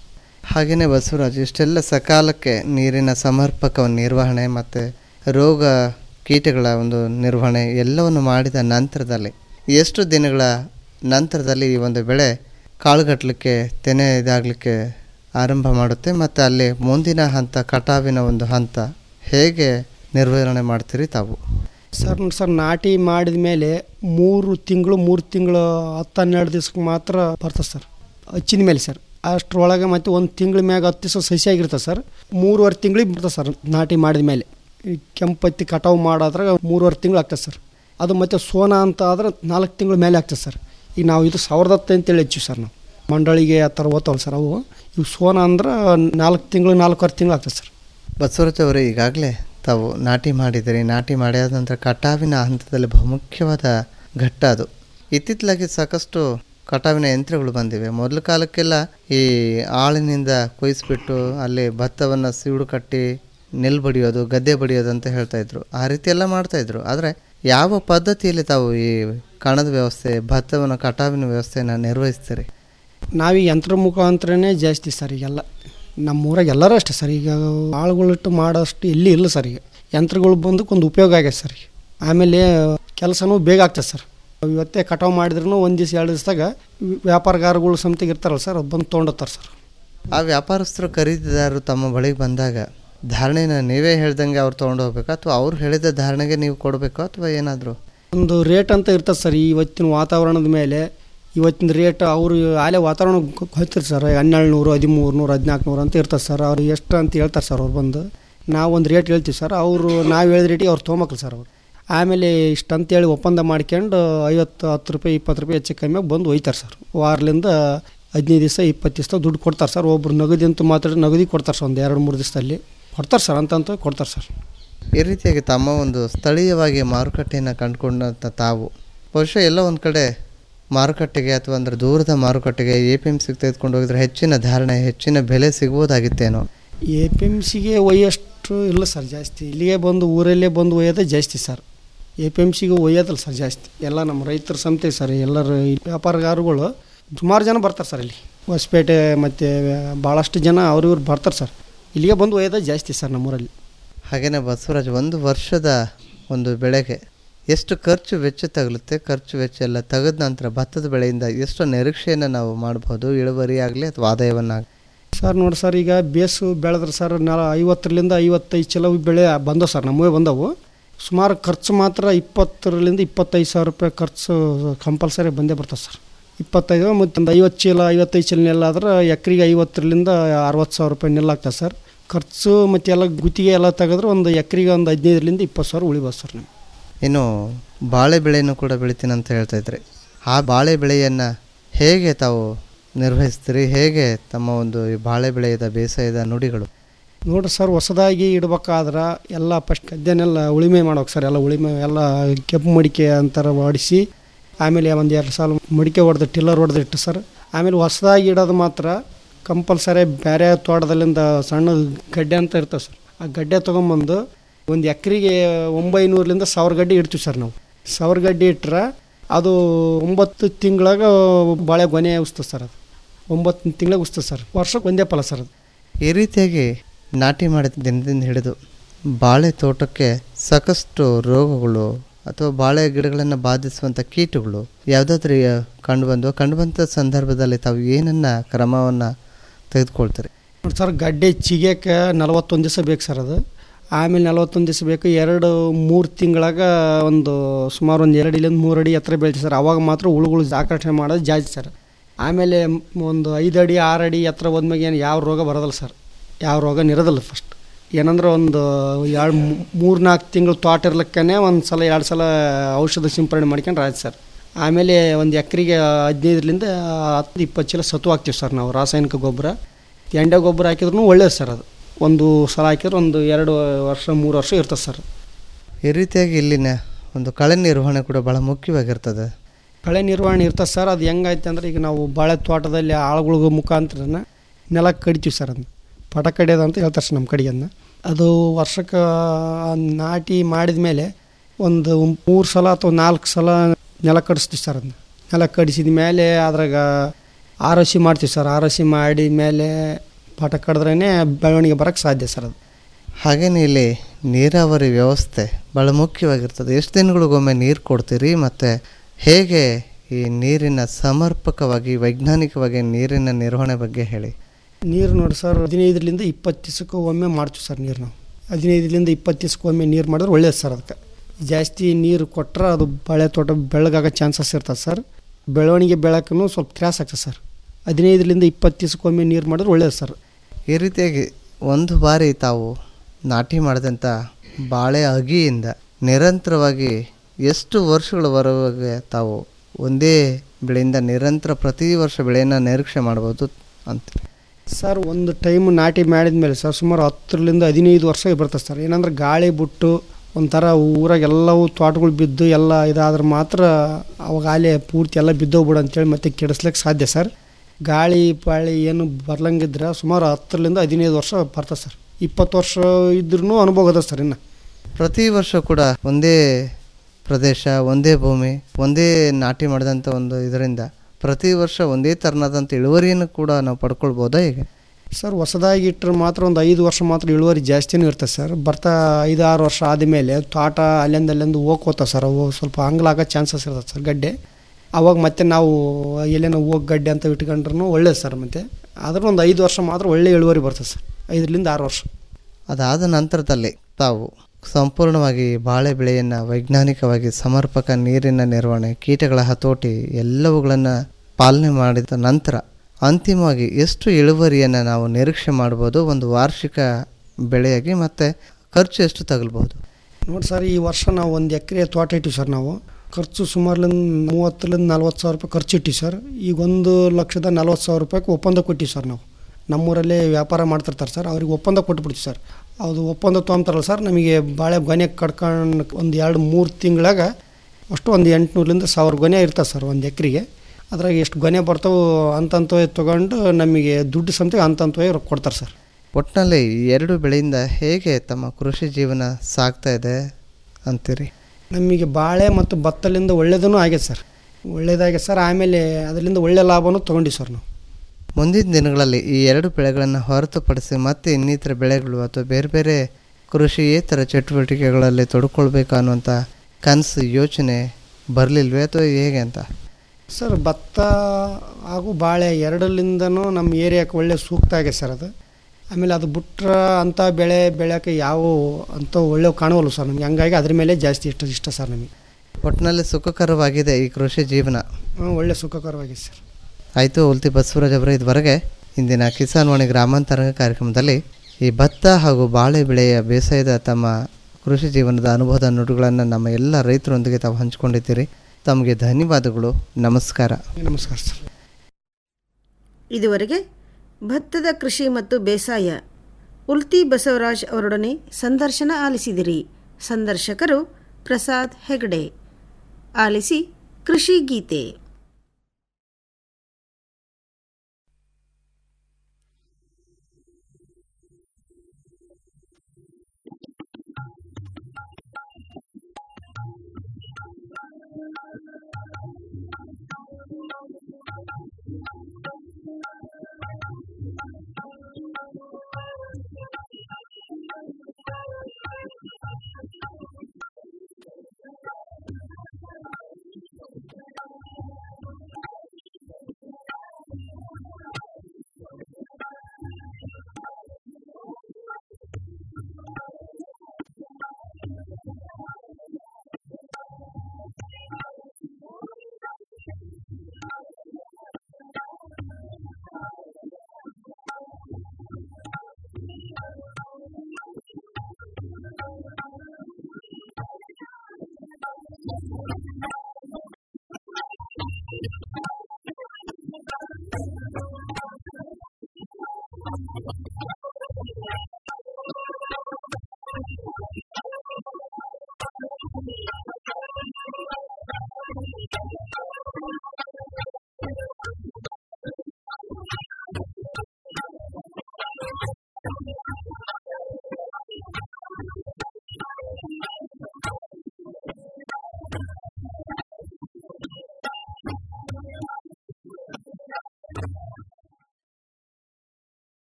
ಹಾಗೆಯೇ ಬಸವರಾಜ್ ಇಷ್ಟೆಲ್ಲ ಸಕಾಲಕ್ಕೆ ನೀರಿನ ಸಮರ್ಪಕ ನಿರ್ವಹಣೆ ಮತ್ತು ರೋಗ ಕೀಟಗಳ ಒಂದು ನಿರ್ವಹಣೆ ಎಲ್ಲವನ್ನು ಮಾಡಿದ ನಂತರದಲ್ಲಿ ಎಷ್ಟು ದಿನಗಳ ನಂತರದಲ್ಲಿ ಈ ಒಂದು ಬೆಳೆ ಕಾಳುಗಟ್ಟಲಿಕ್ಕೆ ತೆನೆ ಇದಾಗಲಿಕ್ಕೆ ಆರಂಭ ಮಾಡುತ್ತೆ ಮತ್ತು ಅಲ್ಲಿ ಮುಂದಿನ ಹಂತ ಕಟಾವಿನ ಒಂದು ಹಂತ ಹೇಗೆ ನಿರ್ವಹಣೆ ಮಾಡ್ತೀರಿ ತಾವು ಸರ್ ಸರ್ ನಾಟಿ ಮಾಡಿದ ಮೇಲೆ ಮೂರು ತಿಂಗಳು ಮೂರು ತಿಂಗಳು ಹತ್ತು ಹನ್ನೆರಡು ದಿವ್ಸಕ್ಕೆ ಮಾತ್ರ ಬರ್ತದೆ ಸರ್ ಹಚ್ಚಿದ ಮೇಲೆ ಸರ್ ಅಷ್ಟರೊಳಗೆ ಮತ್ತು ಒಂದು ತಿಂಗಳ ಮ್ಯಾಗ ಹತ್ತು ದಿವಸ ಸಸಿ ಆಗಿರ್ತದೆ ಸರ್ ಮೂರುವರೆ ತಿಂಗಳಿಗೆ ಬರ್ತದೆ ಸರ್ ನಾಟಿ ಮಾಡಿದ ಮೇಲೆ ಈ ಕೆಂಪತ್ತಿ ಕಟಾವು ಮಾಡೋದ್ರಾಗ ಮೂರುವರೆ ತಿಂಗಳು ಆಗ್ತದೆ ಸರ್ ಅದು ಮತ್ತು ಸೋನಾ ಅಂತ ಆದ್ರೆ ನಾಲ್ಕು ತಿಂಗಳ ಮೇಲೆ ಆಗ್ತದೆ ಸರ್ ಈಗ ನಾವು ಇದು ಸಾವಿರದ ಹತ್ತು ಅಂತೇಳಿ ಹಚ್ಚಿವಿ ಸರ್ ನಾವು ಮಂಡಳಿಗೆ ಆ ಥರ ಓದ್ತಾವಲ್ಲ ಸರ್ ಅವು ಇವು ಸೋನಾ ಅಂದ್ರೆ ನಾಲ್ಕು ತಿಂಗಳು ನಾಲ್ಕೂವರೆ ತಿಂಗಳು ಆಗ್ತದೆ ಸರ್ ಬಸವರಾಜ್ ಅವರು ಈಗಾಗಲೇ ತಾವು ನಾಟಿ ಮಾಡಿದಿರಿ ನಾಟಿ ಮಾಡಿದ ನಂತರ ಕಟಾವಿನ ಹಂತದಲ್ಲಿ ಬಹುಮುಖ್ಯವಾದ ಘಟ್ಟ ಅದು ಇತ್ತಿತ್ತಲಾಗಿ ಸಾಕಷ್ಟು ಕಟಾವಿನ ಯಂತ್ರಗಳು ಬಂದಿವೆ ಮೊದಲ ಕಾಲಕ್ಕೆಲ್ಲ ಈ ಆಳಿನಿಂದ ಕೊಯ್ಸ್ಬಿಟ್ಟು ಅಲ್ಲಿ ಭತ್ತವನ್ನು ಸೀಡು ಕಟ್ಟಿ ನೆಲ್ ಬಡಿಯೋದು ಗದ್ದೆ ಬಡಿಯೋದು ಅಂತ ಹೇಳ್ತಾ ಇದ್ರು ಆ ರೀತಿ ಎಲ್ಲ ಮಾಡ್ತಾ ಇದ್ರು ಆದರೆ ಯಾವ ಪದ್ಧತಿಯಲ್ಲಿ ತಾವು ಈ ಕಣದ ವ್ಯವಸ್ಥೆ ಭತ್ತವನ್ನು ಕಟಾವಿನ ವ್ಯವಸ್ಥೆಯನ್ನು ನಿರ್ವಹಿಸ್ತೀರಿ ನಾವೀಗ ಯಂತ್ರ ಮುಖಾಂತರನೇ ಜಾಸ್ತಿ ಸರ್ ಈಗೆಲ್ಲ ನಮ್ಮ ಊರಾಗ ಎಲ್ಲರೂ ಅಷ್ಟೇ ಸರ್ ಈಗ ಆಳುಗಳಿಟ್ಟು ಮಾಡೋಷ್ಟು ಎಲ್ಲಿ ಇಲ್ಲ ಸರ್ ಈಗ ಯಂತ್ರಗಳು ಬಂದಕ್ಕೆ ಒಂದು ಉಪಯೋಗ ಆಗೈತೆ ಸರ್ ಈಗ ಆಮೇಲೆ ಕೆಲಸನೂ ಬೇಗ ಆಗ್ತದೆ ಸರ್ ಇವತ್ತೇ ಕಟಾವು ಮಾಡಿದ್ರೂ ಒಂದು ದಿವಸ ಎರಡು ದಿವಸದಾಗ ವ್ಯಾಪಾರಗಾರಗಳು ಸಮಿತಿಗೆ ಇರ್ತಾರಲ್ಲ ಸರ್ ಅದು ಬಂದು ತೊಗೊಂಡೋಗ್ತಾರೆ ಸರ್ ಆ ವ್ಯಾಪಾರಸ್ಥರು ಖರೀದಿದಾರರು ತಮ್ಮ ಬಳಿಗೆ ಬಂದಾಗ ಧಾರಣೆನ ನೀವೇ ಹೇಳ್ದಂಗೆ ಅವ್ರು ತೊಗೊಂಡು ಹೋಗ್ಬೇಕಾ ಅಥವಾ ಅವ್ರು ಹೇಳಿದ ಧಾರಣೆಗೆ ನೀವು ಕೊಡಬೇಕು ಅಥವಾ ಏನಾದರೂ ಒಂದು ರೇಟ್ ಅಂತ ಇರ್ತದೆ ಸರ್ ಇವತ್ತಿನ ವಾತಾವರಣದ ಮೇಲೆ ಇವತ್ತಿನ ರೇಟ್ ಅವರು ಆಲೇ ವಾತಾವರಣ ಗೊತ್ತಿರ್ತಾರೆ ಸರ್ ಹನ್ನೆರಡು ನೂರು ಹದಿಮೂರು ನೂರು ಹದಿನಾಲ್ಕು ನೂರು ಅಂತ ಇರ್ತದೆ ಸರ್ ಅವ್ರು ಎಷ್ಟು ಅಂತ ಹೇಳ್ತಾರೆ ಸರ್ ಅವ್ರು ಬಂದು ನಾವು ಒಂದು ರೇಟ್ ಹೇಳ್ತೀವಿ ಸರ್ ಅವರು ನಾವು ಹೇಳಿದ ರೇಟಿಗೆ ಅವ್ರು ತೊಗೊಂಬೇಕಲ್ಲ ಸರ್ ಅವರು ಆಮೇಲೆ ಇಷ್ಟು ಅಂತೇಳಿ ಒಪ್ಪಂದ ಮಾಡ್ಕೊಂಡು ಐವತ್ತು ಹತ್ತು ರೂಪಾಯಿ ಇಪ್ಪತ್ತು ರೂಪಾಯಿ ಹೆಚ್ಚು ಕಮ್ಮಿ ಬಂದು ಒಯ್ತಾರೆ ಸರ್ ವಾರಲಿಂದ ಹದಿನೈದು ದಿವಸ ಇಪ್ಪತ್ತು ದಿವಸ ದುಡ್ಡು ಕೊಡ್ತಾರೆ ಸರ್ ಒಬ್ರು ನಗದಿ ಅಂತ ಮಾತಾಡಿ ನಗದಿ ಕೊಡ್ತಾರೆ ಸರ್ ಒಂದು ಎರಡು ಮೂರು ದಿವಸದಲ್ಲಿ ಕೊಡ್ತಾರೆ ಸರ್ ಅಂತಂತ ಕೊಡ್ತಾರೆ ಸರ್ ಈ ರೀತಿಯಾಗಿ ತಮ್ಮ ಒಂದು ಸ್ಥಳೀಯವಾಗಿ ಮಾರುಕಟ್ಟೆಯನ್ನು ಕಂಡುಕೊಂಡಂಥ ತಾವು ಬಹುಶಃ ಎಲ್ಲ ಒಂದು ಕಡೆ ಮಾರುಕಟ್ಟೆಗೆ ಅಥವಾ ಅಂದರೆ ದೂರದ ಮಾರುಕಟ್ಟೆಗೆ ಎ ಪಿ ಎಮ್ ಸಿಗೆ ತೆಗೆದುಕೊಂಡು ಹೋಗಿದ್ರೆ ಹೆಚ್ಚಿನ ಧಾರಣೆ ಹೆಚ್ಚಿನ ಬೆಲೆ ಸಿಗ್ಬೋದಾಗಿತ್ತೇನೋ ಎ ಪಿ ಎಮ್ ಸಿಗೆ ಒಯ್ಯೋಷ್ಟು ಇಲ್ಲ ಸರ್ ಜಾಸ್ತಿ ಇಲ್ಲಿಗೆ ಬಂದು ಊರಲ್ಲೇ ಬಂದು ಒಯ್ಯೋದೇ ಜಾಸ್ತಿ ಸರ್ ಎ ಪಿ ಎಮ್ ಸಿಗೆ ಒಯ್ಯೋದಲ್ಲ ಸರ್ ಜಾಸ್ತಿ ಎಲ್ಲ ನಮ್ಮ ರೈತರ ಸಂತೆ ಸರ್ ಎಲ್ಲರೂ ಈ ವ್ಯಾಪಾರಗಾರಗಳು ಸುಮಾರು ಜನ ಬರ್ತಾರೆ ಸರ್ ಇಲ್ಲಿ ಹೊಸಪೇಟೆ ಮತ್ತು ಭಾಳಷ್ಟು ಜನ ಅವ್ರು ಇವ್ರು ಬರ್ತಾರೆ ಸರ್ ಇಲ್ಲಿಗೆ ಬಂದು ಒಯ್ಯೋದೇ ಜಾಸ್ತಿ ಸರ್ ನಮ್ಮೂರಲ್ಲಿ ಹಾಗೆಯೇ ಬಸವರಾಜ್ ಒಂದು ವರ್ಷದ ಒಂದು ಬೆಳೆಗೆ ಎಷ್ಟು ಖರ್ಚು ವೆಚ್ಚ ತಗಲುತ್ತೆ ಖರ್ಚು ವೆಚ್ಚ ಎಲ್ಲ ತೆಗೆದ ನಂತರ ಭತ್ತದ ಬೆಳೆಯಿಂದ ಎಷ್ಟು ನಿರೀಕ್ಷೆಯನ್ನು ನಾವು ಮಾಡ್ಬೋದು ಇಳುವರಿ ಆಗಲಿ ಅಥವಾ ಆದಾಯವನ್ನಾಗಲಿ ಸರ್ ನೋಡಿ ಸರ್ ಈಗ ಬೇಸು ಬೆಳೆದ್ರೆ ಸರ್ ನಾ ಐವತ್ತರಿಂದ ಐವತ್ತೈದು ಚಲೋ ಬೆಳೆ ಬಂದವು ಸರ್ ನಮ್ಮವೇ ಬಂದವು ಸುಮಾರು ಖರ್ಚು ಮಾತ್ರ ಇಪ್ಪತ್ತರಿಂದ ಇಪ್ಪತ್ತೈದು ಸಾವಿರ ರೂಪಾಯಿ ಖರ್ಚು ಕಂಪಲ್ಸರಿ ಬಂದೇ ಬರ್ತದೆ ಸರ್ ಇಪ್ಪತ್ತೈದು ಮತ್ತು ಒಂದು ಐವತ್ತು ಚೀಲ ಐವತ್ತೈದು ಚೀಲ ನೆಲ್ಲ ಆದ್ರೆ ಎಕರೆಗೆ ಐವತ್ತರಿಂದ ಅರವತ್ತು ಸಾವಿರ ರೂಪಾಯಿ ನೆಲ್ಲ ಆಗ್ತದೆ ಸರ್ ಖರ್ಚು ಮತ್ತು ಎಲ್ಲ ಗುತ್ತಿಗೆ ಎಲ್ಲ ತೆಗೆದ್ರೆ ಒಂದು ಎಕರೆಗೆ ಒಂದು ಹದಿನೈದರಿಂದ ಇಪ್ಪತ್ತು ಸಾವಿರ ಉಳಿಬೋದು ಸರ್ ನೀವು ಇನ್ನು ಬಾಳೆ ಬೆಳೆಯನ್ನು ಕೂಡ ಬೆಳಿತೀನಿ ಅಂತ ಹೇಳ್ತಾ ಇದ್ರಿ ಆ ಬಾಳೆ ಬೆಳೆಯನ್ನು ಹೇಗೆ ತಾವು ನಿರ್ವಹಿಸ್ತೀರಿ ಹೇಗೆ ತಮ್ಮ ಒಂದು ಈ ಬಾಳೆ ಬೆಳೆಯದ ಬೇಸಾಯದ ನುಡಿಗಳು ನೋಡ್ರಿ ಸರ್ ಹೊಸದಾಗಿ ಇಡ್ಬೇಕಾದ್ರೆ ಎಲ್ಲ ಫಸ್ಟ್ ಗದ್ದೆನೆಲ್ಲ ಉಳಿಮೆ ಮಾಡ್ಬೇಕು ಸರ್ ಎಲ್ಲ ಉಳಿಮೆ ಎಲ್ಲ ಕೆಂಪು ಮಡಿಕೆ ಅಂತಾರೆ ಹೊಡಿಸಿ ಆಮೇಲೆ ಒಂದು ಎರಡು ಸಾಲ ಮಡಿಕೆ ಹೊಡೆದು ಟಿಲ್ಲರ್ ಹೊಡೆದಿಟ್ಟು ಸರ್ ಆಮೇಲೆ ಹೊಸದಾಗಿ ಇಡೋದು ಮಾತ್ರ ಕಂಪಲ್ಸರಿ ಬೇರೆ ತೋಟದಲ್ಲಿಂದ ಸಣ್ಣ ಗಡ್ಡೆ ಅಂತ ಇರ್ತದೆ ಸರ್ ಆ ಗಡ್ಡೆ ತೊಗೊಂಬಂದು ಒಂದು ಎಕರೆಗೆ ಒಂಬೈನೂರರಿಂದ ಸಾವಿರ ಗಡ್ಡೆ ಇಡ್ತೀವಿ ಸರ್ ನಾವು ಸಾವಿರ ಗಡ್ಡೆ ಇಟ್ರೆ ಅದು ಒಂಬತ್ತು ತಿಂಗಳಾಗ ಬಾಳೆ ಗೊನೆ ಉಸ್ತದೆ ಸರ್ ಅದು ಒಂಬತ್ತು ತಿಂಗಳಿಗೆ ಉಸ್ತದೆ ಸರ್ ವರ್ಷಕ್ಕೆ ಒಂದೇ ಫಲ ಸರ್ ಅದು ಈ ರೀತಿಯಾಗಿ ನಾಟಿ ಮಾಡಿದ ದಿನದಿಂದ ಹಿಡಿದು ಬಾಳೆ ತೋಟಕ್ಕೆ ಸಾಕಷ್ಟು ರೋಗಗಳು ಅಥವಾ ಬಾಳೆ ಗಿಡಗಳನ್ನು ಬಾಧಿಸುವಂಥ ಕೀಟಗಳು ಯಾವುದಾದ್ರೂ ಕಂಡು ಬಂದು ಕಂಡು ಬಂದ ಸಂದರ್ಭದಲ್ಲಿ ತಾವು ಏನನ್ನ ಕ್ರಮವನ್ನು ತೆಗೆದುಕೊಳ್ತಾರೆ ನೋಡಿ ಸರ್ ಗಡ್ಡೆ ಚಿಗಿಯಕ್ಕೆ ನಲವತ್ತೊಂದು ದಿವಸ ಬೇಕು ಸರ್ ಅದು ಆಮೇಲೆ ನಲವತ್ತೊಂದು ದಿವಸ ಬೇಕು ಎರಡು ಮೂರು ತಿಂಗಳಾಗ ಒಂದು ಸುಮಾರು ಒಂದು ಎರಡು ಇಲ್ಲಿಂದ ಮೂರು ಅಡಿ ಎತ್ತರ ಬೆಳಿತೀವಿ ಸರ್ ಅವಾಗ ಮಾತ್ರ ಹುಳುಗಳು ಆಕರ್ಷಣೆ ಮಾಡೋದು ಜಾಸ್ತಿ ಸರ್ ಆಮೇಲೆ ಒಂದು ಐದು ಅಡಿ ಆರು ಅಡಿ ಎತ್ತರ ಹೋದ್ಮೇಲೆ ಏನು ಯಾವ ರೋಗ ಬರೋದಿಲ್ಲ ಸರ್ ಯಾವ ರೋಗ ಇರೋದಿಲ್ಲ ಫಸ್ಟ್ ಏನಂದ್ರೆ ಒಂದು ಎರಡು ಮೂರು ನಾಲ್ಕು ತಿಂಗಳು ತೋಟ ಇರ್ಲಿಕ್ಕೇ ಒಂದು ಸಲ ಎರಡು ಸಲ ಔಷಧ ಸಿಂಪರಣೆ ಮಾಡ್ಕೊಂಡು ಆಯ್ತು ಸರ್ ಆಮೇಲೆ ಒಂದು ಎಕರೆಗೆ ಹದಿನೈದರಿಂದ ಹತ್ತು ಇಪ್ಪತ್ತು ಚೀಲ ಸತು ಹಾಕ್ತೀವಿ ಸರ್ ನಾವು ರಾಸಾಯನಿಕ ಗೊಬ್ಬರ ಎಂಡೆ ಗೊಬ್ಬರ ಹಾಕಿದ್ರು ಒಳ್ಳೇದು ಸರ್ ಅದು ಒಂದು ಸಲ ಹಾಕಿದ್ರೆ ಒಂದು ಎರಡು ವರ್ಷ ಮೂರು ವರ್ಷ ಇರ್ತದೆ ಸರ್ ಈ ರೀತಿಯಾಗಿ ಇಲ್ಲಿನ ಒಂದು ಕಳೆ ನಿರ್ವಹಣೆ ಕೂಡ ಭಾಳ ಮುಖ್ಯವಾಗಿರ್ತದೆ ಕಳೆ ನಿರ್ವಹಣೆ ಇರ್ತದೆ ಸರ್ ಅದು ಹೆಂಗೈತೆ ಅಂದ್ರೆ ಈಗ ನಾವು ಬಾಳೆ ತೋಟದಲ್ಲಿ ಆಳುಗಳ ಮುಖಾಂತರ ನೆಲ ಕಡಿತೀವಿ ಸರ್ ಅದನ್ನ ಪಟ ಕಡಿಯೋದು ಅಂತ ಹೇಳ್ತಾರೆ ಸರ್ ನಮ್ಮ ಕಡೆಗೆ ಅದನ್ನ ಅದು ವರ್ಷಕ್ಕೆ ನಾಟಿ ಮಾಡಿದ ಮೇಲೆ ಒಂದು ಮೂರು ಸಲ ಅಥವಾ ನಾಲ್ಕು ಸಲ ನೆಲ ಕಡಿಸ್ತೀವಿ ಸರ್ ಅದನ್ನ ನೆಲ ಕಡಿಸಿದ ಮೇಲೆ ಅದ್ರಾಗ ಆರಸಿ ಮಾಡ್ತೀವಿ ಸರ್ ಆರಸಿ ಮಾಡಿದ ಮೇಲೆ ಪಾಠ ಕಡಿದ್ರೇ ಬೆಳವಣಿಗೆ ಬರೋಕ್ಕೆ ಸಾಧ್ಯ ಸರ್ ಅದು ಹಾಗೇನೆ ಇಲ್ಲಿ ನೀರಾವರಿ ವ್ಯವಸ್ಥೆ ಭಾಳ ಮುಖ್ಯವಾಗಿರ್ತದೆ ಎಷ್ಟು ದಿನಗಳಿಗೊಮ್ಮೆ ನೀರು ಕೊಡ್ತೀರಿ ಮತ್ತು ಹೇಗೆ ಈ ನೀರಿನ ಸಮರ್ಪಕವಾಗಿ ವೈಜ್ಞಾನಿಕವಾಗಿ ನೀರಿನ ನಿರ್ವಹಣೆ ಬಗ್ಗೆ ಹೇಳಿ ನೀರು ನೋಡಿ ಸರ್ ಹದಿನೈದರಿಂದ ಇಪ್ಪತ್ತು ದಿವಸಕ್ಕೆ ಒಮ್ಮೆ ಮಾಡ್ತೀವಿ ಸರ್ ನೀರು ನಾವು ಹದಿನೈದರಿಂದ ಇಪ್ಪತ್ತು ದಿವಸಕ್ಕೆ ಒಮ್ಮೆ ನೀರು ಮಾಡಿದ್ರೆ ಒಳ್ಳೇದು ಸರ್ ಅದಕ್ಕೆ ಜಾಸ್ತಿ ನೀರು ಕೊಟ್ಟರೆ ಅದು ಬಾಳೆ ತೋಟ ಬೆಳಗಾಗೋ ಚಾನ್ಸಸ್ ಇರ್ತದೆ ಸರ್ ಬೆಳವಣಿಗೆ ಬೆಳಕೂ ಸ್ವಲ್ಪ ತ್ರಾಸ ಆಗ್ತದೆ ಸರ್ ಹದಿನೈದರಿಂದ ಇಪ್ಪತ್ತು ದಿವಸಕ್ಕೊಮ್ಮೆ ನೀರು ಮಾಡಿದ್ರೆ ಒಳ್ಳೇದು ಸರ್ ಈ ರೀತಿಯಾಗಿ ಒಂದು ಬಾರಿ ತಾವು ನಾಟಿ ಮಾಡಿದಂಥ ಬಾಳೆ ಅಗಿಯಿಂದ ನಿರಂತರವಾಗಿ ಎಷ್ಟು ವರ್ಷಗಳವರೆಗೆ ತಾವು ಒಂದೇ ಬೆಳೆಯಿಂದ ನಿರಂತರ ಪ್ರತಿ ವರ್ಷ ಬೆಳೆಯನ್ನು ನಿರೀಕ್ಷೆ ಮಾಡ್ಬೋದು ಅಂತ ಸರ್ ಒಂದು ಟೈಮ್ ನಾಟಿ ಮಾಡಿದ ಮೇಲೆ ಸರ್ ಸುಮಾರು ಹತ್ತರಿಂದ ಹದಿನೈದು ವರ್ಷ ಬರ್ತದೆ ಸರ್ ಏನಂದ್ರೆ ಗಾಳಿ ಬಿಟ್ಟು ಒಂಥರ ಊರಾಗ ಎಲ್ಲವೂ ತೋಟಗಳು ಬಿದ್ದು ಎಲ್ಲ ಇದಾದ್ರೆ ಮಾತ್ರ ಅವಾಗ ಆಲೆ ಪೂರ್ತಿ ಎಲ್ಲ ಬಿದ್ದೋಗ್ಬಿಡು ಅಂತೇಳಿ ಮತ್ತೆ ಕೆಡಿಸ್ಲಿಕ್ಕೆ ಸಾಧ್ಯ ಸರ್ ಗಾಳಿ ಪಾಳಿ ಏನು ಬರ್ಲಂಗಿದ್ರೆ ಸುಮಾರು ಹತ್ತರಿಂದ ಹದಿನೈದು ವರ್ಷ ಬರ್ತದೆ ಸರ್ ಇಪ್ಪತ್ತು ವರ್ಷ ಇದ್ರೂ ಅನುಭವ ಅದ ಸರ್ ಇನ್ನು ಪ್ರತಿ ವರ್ಷ ಕೂಡ ಒಂದೇ ಪ್ರದೇಶ ಒಂದೇ ಭೂಮಿ ಒಂದೇ ನಾಟಿ ಮಾಡಿದಂಥ ಒಂದು ಇದರಿಂದ ಪ್ರತಿ ವರ್ಷ ಒಂದೇ ಥರನಾದಂಥ ಇಳುವರಿಯನ್ನು ಕೂಡ ನಾವು ಪಡ್ಕೊಳ್ಬೋದಾ ಹೇಗೆ ಸರ್ ಹೊಸದಾಗಿ ಇಟ್ಟರೆ ಮಾತ್ರ ಒಂದು ಐದು ವರ್ಷ ಮಾತ್ರ ಇಳುವರಿ ಜಾಸ್ತಿನೂ ಇರ್ತದೆ ಸರ್ ಬರ್ತಾ ಐದು ಆರು ವರ್ಷ ಆದಮೇಲೆ ತೋಟ ಅಲ್ಲಿಂದ ಅಲ್ಲಿಂದ ಹೋಗ್ಕೋತಾವೆ ಸರ್ ಅವು ಸ್ವಲ್ಪ ಅಂಗ್ಲಾಗೋ ಚಾನ್ಸಸ್ ಇರ್ತದೆ ಸರ್ ಗಡ್ಡೆ ಅವಾಗ ಮತ್ತೆ ನಾವು ಎಲ್ಲೇನೋ ಹೋಗಿ ಗಡ್ಡೆ ಅಂತ ಇಟ್ಕೊಂಡ್ರೂ ಒಳ್ಳೇದು ಸರ್ ಮತ್ತೆ ಆದ್ರೆ ಒಂದು ಐದು ವರ್ಷ ಮಾತ್ರ ಒಳ್ಳೆ ಇಳುವರಿ ಬರ್ತದೆ ಸರ್ ಐದರಿಂದ ಆರು ವರ್ಷ ಅದಾದ ನಂತರದಲ್ಲಿ ತಾವು ಸಂಪೂರ್ಣವಾಗಿ ಬಾಳೆ ಬೆಳೆಯನ್ನು ವೈಜ್ಞಾನಿಕವಾಗಿ ಸಮರ್ಪಕ ನೀರಿನ ನಿರ್ವಹಣೆ ಕೀಟಗಳ ಹತೋಟಿ ಎಲ್ಲವುಗಳನ್ನು ಪಾಲನೆ ಮಾಡಿದ ನಂತರ ಅಂತಿಮವಾಗಿ ಎಷ್ಟು ಇಳುವರಿಯನ್ನು ನಾವು ನಿರೀಕ್ಷೆ ಮಾಡ್ಬೋದು ಒಂದು ವಾರ್ಷಿಕ ಬೆಳೆಯಾಗಿ ಮತ್ತು ಖರ್ಚು ಎಷ್ಟು ತಗಲ್ಬೋದು ನೋಡಿ ಸರ್ ಈ ವರ್ಷ ನಾವು ಒಂದು ಎಕರೆ ತೋಟ ಇಟ್ಟಿವಿ ಸರ್ ನಾವು ಖರ್ಚು ಸುಮಾರ್ಲಿಂದ ಮೂವತ್ತರಿಂದ ನಲ್ವತ್ತು ಸಾವಿರ ರೂಪಾಯಿ ಖರ್ಚು ಇಟ್ಟಿವಿ ಸರ್ ಈಗ ಒಂದು ಲಕ್ಷದ ನಲ್ವತ್ತು ಸಾವಿರ ರೂಪಾಯಿಗೆ ಒಪ್ಪಂದ ಕೊಟ್ಟಿವಿ ಸರ್ ನಾವು ನಮ್ಮೂರಲ್ಲೇ ವ್ಯಾಪಾರ ಮಾಡ್ತಿರ್ತಾರೆ ಸರ್ ಅವ್ರಿಗೆ ಒಪ್ಪಂದ ಕೊಟ್ಬಿಡ್ತೀವಿ ಸರ್ ಅದು ಒಪ್ಪಂದ ತೊಗೊಂತಾರಲ್ಲ ಸರ್ ನಮಗೆ ಬಾಳೆ ಗೊನೆ ಕಡ್ಕೊಂಡು ಒಂದು ಎರಡು ಮೂರು ತಿಂಗಳಾಗ ಅಷ್ಟು ಒಂದು ಎಂಟುನೂರಿಂದ ಸಾವಿರ ಗೊನೆ ಇರ್ತದೆ ಸರ್ ಒಂದು ಎಕರೆಗೆ ಅದ್ರಾಗ ಎಷ್ಟು ಗೊನೆ ಬರ್ತಾವೆ ಅಂತಂತವೇ ತೊಗೊಂಡು ನಮಗೆ ದುಡ್ಡು ಸಮೇತ ಅಂತಂತವೇ ರೊಕ್ಕ ಕೊಡ್ತಾರೆ ಸರ್ ಒಟ್ಟಿನಲ್ಲಿ ಈ ಎರಡು ಬೆಳೆಯಿಂದ ಹೇಗೆ ತಮ್ಮ ಕೃಷಿ ಜೀವನ ಸಾಗ್ತಾ ಇದೆ ಅಂತೀರಿ ನಮಗೆ ಬಾಳೆ ಮತ್ತು ಭತ್ತಲಿಂದ ಒಳ್ಳೇದೂ ಆಗೈತೆ ಸರ್ ಒಳ್ಳೇದಾಗಿದೆ ಸರ್ ಆಮೇಲೆ ಅದರಿಂದ ಒಳ್ಳೆ ಲಾಭನೂ ತೊಗೊಂಡಿ ಸರ್ ನಾವು ಮುಂದಿನ ದಿನಗಳಲ್ಲಿ ಈ ಎರಡು ಬೆಳೆಗಳನ್ನು ಹೊರತುಪಡಿಸಿ ಮತ್ತೆ ಇನ್ನಿತರ ಬೆಳೆಗಳು ಅಥವಾ ಬೇರೆ ಬೇರೆ ಕೃಷಿಯೇತರ ಚಟುವಟಿಕೆಗಳಲ್ಲಿ ತೊಡ್ಕೊಳ್ಬೇಕು ಅನ್ನುವಂಥ ಕನಸು ಯೋಚನೆ ಬರಲಿಲ್ವೇ ಅಥವಾ ಹೇಗೆ ಅಂತ ಸರ್ ಭತ್ತ ಹಾಗೂ ಬಾಳೆ ಎರಡಲ್ಲಿಂದನೂ ನಮ್ಮ ಏರಿಯಾಕ್ಕೆ ಒಳ್ಳೆ ಸೂಕ್ತ ಆಗಿದೆ ಸರ್ ಅದು ಆಮೇಲೆ ಅದು ಬಿಟ್ರೆ ಅಂಥ ಬೆಳೆ ಬೆಳೆಯೋಕೆ ಯಾವ ಅಂಥ ಒಳ್ಳೆ ಕಾಣುವಲ್ಲ ಸರ್ ನಮಗೆ ಹಂಗಾಗಿ ಅದ್ರ ಮೇಲೆ ಜಾಸ್ತಿ ಇಷ್ಟ ಇಷ್ಟ ಸರ್ ನಮಗೆ ಒಟ್ಟಿನಲ್ಲಿ ಸುಖಕರವಾಗಿದೆ ಈ ಕೃಷಿ ಜೀವನ ಹ್ಮ್, ಒಳ್ಳೆ ಸುಖಕರವಾಗಿದೆ ಸರ್ ಆಯಿತು ಉಲ್ತಿ ಬಸವರಾಜ್ ಅವರ ಇದುವರೆಗೆ ಇಂದಿನ ಕಿಸಾನ್ ವಾಣಿ ಗ್ರಾಮಾಂತರಂಗ ಕಾರ್ಯಕ್ರಮದಲ್ಲಿ ಈ ಭತ್ತ ಹಾಗೂ ಬಾಳೆ ಬೆಳೆಯ ಬೇಸಾಯದ ತಮ್ಮ ಕೃಷಿ ಜೀವನದ ಅನುಭವದ ನುಡಿಗಳನ್ನು ನಮ್ಮ ಎಲ್ಲ ರೈತರೊಂದಿಗೆ ತಾವು ಹಂಚಿಕೊಂಡಿದ್ದೀರಿ ತಮಗೆ ಧನ್ಯವಾದಗಳು ನಮಸ್ಕಾರ ನಮಸ್ಕಾರ ಸರ್ ಇದುವರೆಗೆ ಭತ್ತದ ಕೃಷಿ ಮತ್ತು ಬೇಸಾಯ ಉಲ್ತಿ ಬಸವರಾಜ್ ಅವರೊಡನೆ ಸಂದರ್ಶನ ಆಲಿಸಿದಿರಿ ಸಂದರ್ಶಕರು ಪ್ರಸಾದ್ ಹೆಗಡೆ ಆಲಿಸಿ ಕೃಷಿ ಗೀತೆ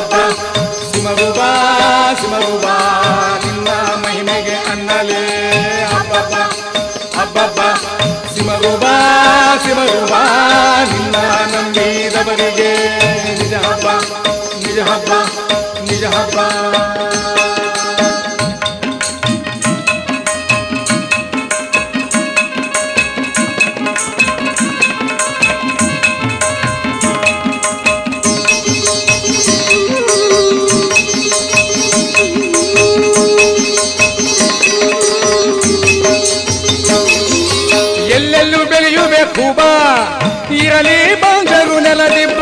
ಅಬ್ಬಬ್ಬ ಸಿಮರುಬಾ ಸಿಮರುಬಾ ನಿನ್ನ ಮಹಿಮೆಗೆ ಅನ್ನಲೇ ಅಬ್ಬಬ್ಬ ಅಬ್ಬಬ್ಬ ಸಿಮರುಬಾ ಸಿಮರುಬಾ ನಿನ್ನ ನಂಬಿದವರಿಗೆ ನಿಜ ಹಬ್ಬ ನಿಜ ಹಬ್ಬ ನಿಜ ಹಬ್ಬ ಎಲ್ಲೆಲ್ಲೂ ಬೆಳೆಯುಬೇಕು ಬಾ ಇರಲಿ ಬಂದರು ನೆಲದಿಬ್ಬ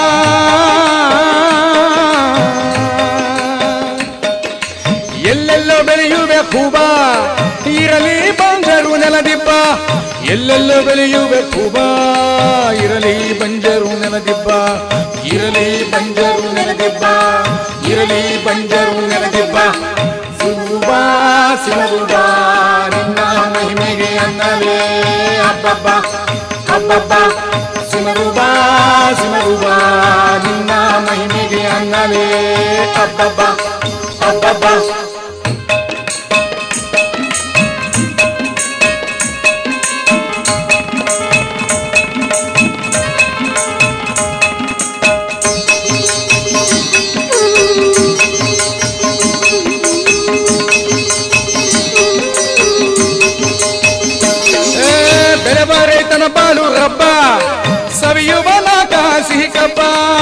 ಎಲ್ಲೆಲ್ಲೋ ಬೆಳೆಯುಬೇಕು ಬಾ ಇರಲಿ ಬಂದರು ನೆಲದಿಬ್ಬ ಎಲ್ಲೆಲ್ಲೋ ಬೆಳೆಯುಬೇಕು ಬಾ ಇರಲಿ ಬಂಜರು ನೆಲದಿಬ್ಬ ಇರಲಿ ಬಂಜರು ನೆಲದಿಬ್ಬ ಇರಲಿ ಬಂಜರು ನೆಲದಿಬ್ಬ ಸಿಮರುಬಾ ಸಿಮರುಬಾ ನಿನ್ನ ಮಹಿಮೆಗೆ ಅನ್ನಲೇ ಅಬ್ಬಬ್ಬ ಅಬ್ಬಬ್ಬ ಸಿಮರುಬಾ ಸಿಮರುಬಾ ನಿನ್ನ ಮಹಿಮೆಗೆ ಅನ್ನಲೇ ಅಬ್ಬಬ್ಬ ಅಬ್ಬಬ್ಬ ಏ, ಬೆಳೆವ ರೈತನ ಬಾಳು ರಬ್ಬ ಸವಿಯುವ ನಾಕ ಸಿಹಿ ಕಬ್ಬ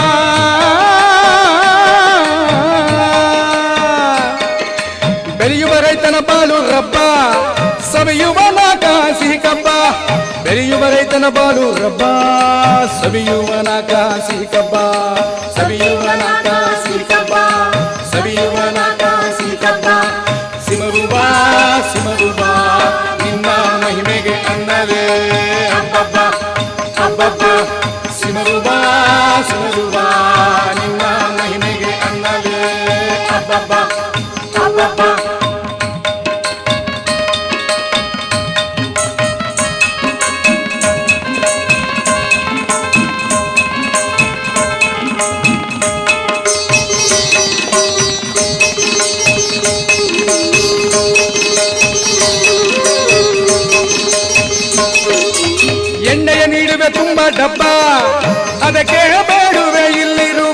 ಬೆಳೆಯುವ ರೈತನ ಬಾಳು ರಬ್ಬ ಸವಿಯುವ ನಾಕ ಸಿಹಿ ಕಬ್ಬ ಬೆಳೆಯುವ ರೈತನ ಬಾಳು ರಬ್ಬ ಸವಿಯುವ ನಾಕ ಸಿಹಿ ಕಬ್ಬ ಸವಿಯುವ ನಾಕ ಸಿಹಿ ಕಬ್ಬ ಸವಿಯುವ ನಾಕ ಸಿಹಿ ಕಬ್ಬ ಸಿಮರುಬಾ ಸಿಮರುಬಾ ನಿನ್ನ ಮಹಿಮೆಗೆ ಅನ್ನಲೇ ಅಬ್ಬಬ್ಬ ಅಬ್ಬಬ್ಬ ಸಿಮರುಬಾ ಸಿಮರುಬಾ ನಿನ್ನ ಮಹಿಮೆಗೆ ಅನ್ನಲೇ ಅಬ್ಬಬ್ಬ ಅಬ್ಬಬ್ಬ ಎಣ್ಣೆಯ ನೀಡುವೆ ತುಂಬ ಡಬ್ಬ ಅದಕ್ಕೆ ಬೇಡುವೆ ಇಲ್ಲಿರುವ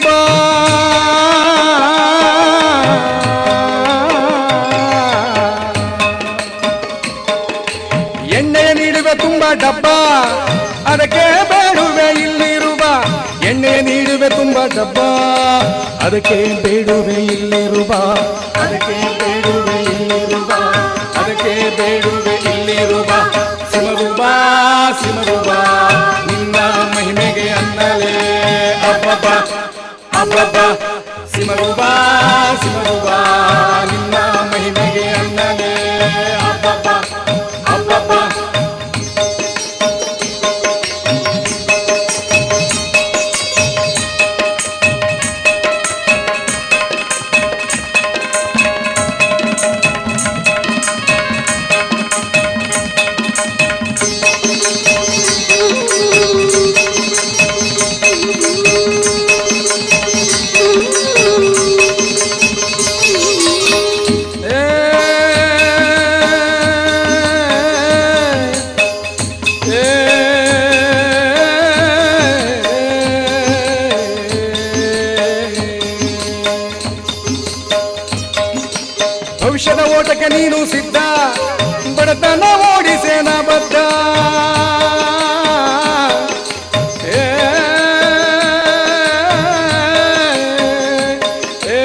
ಎಣ್ಣೆಯ ನೀಡುವೆ ತುಂಬ ಡಬ್ಬ ಅದಕ್ಕೆ ಬೇಡುವೆ ಇಲ್ಲಿರುವ ಎಣ್ಣೆಯ ನೀಡುವೆ ತುಂಬ ಡಬ್ಬ ಅದಕ್ಕೆ ಬೇಡುವೆ ಇಲ್ಲಿರುವ ಅದಕ್ಕೆ ಬೇಡುವೆ ಇಲ್ಲಿರುವ ಅದಕ್ಕೆ ಬೇಡುವೆ ಇಲ್ಲಿರುವ ಸಿಮರುಬಾ ಸಿಮರುಬಾ ನಿನ್ನ ಮಹಿಮೆಗೆ ಅನ್ನಲೇ ಅಬ್ಬಬ್ಬ ಅಬ್ಬಬ್ಬ ಸಿಮರುಬಾ ಸಿಮರುಬಾ ನಿನ್ನ ಮಹಿಮೆಗೆ ಅನ್ನಲೇ ಅಬ್ಬಬ್ಬ ಅಬ್ಬಬ್ಬ ಭವಿಷ್ಯದ ಓಟಕ್ಕೆ ನೀನು ಸಿದ್ಧ ಬಡತನ ಓಡಿಸೇನ ಬದ್ಧ ಏ, ಏ,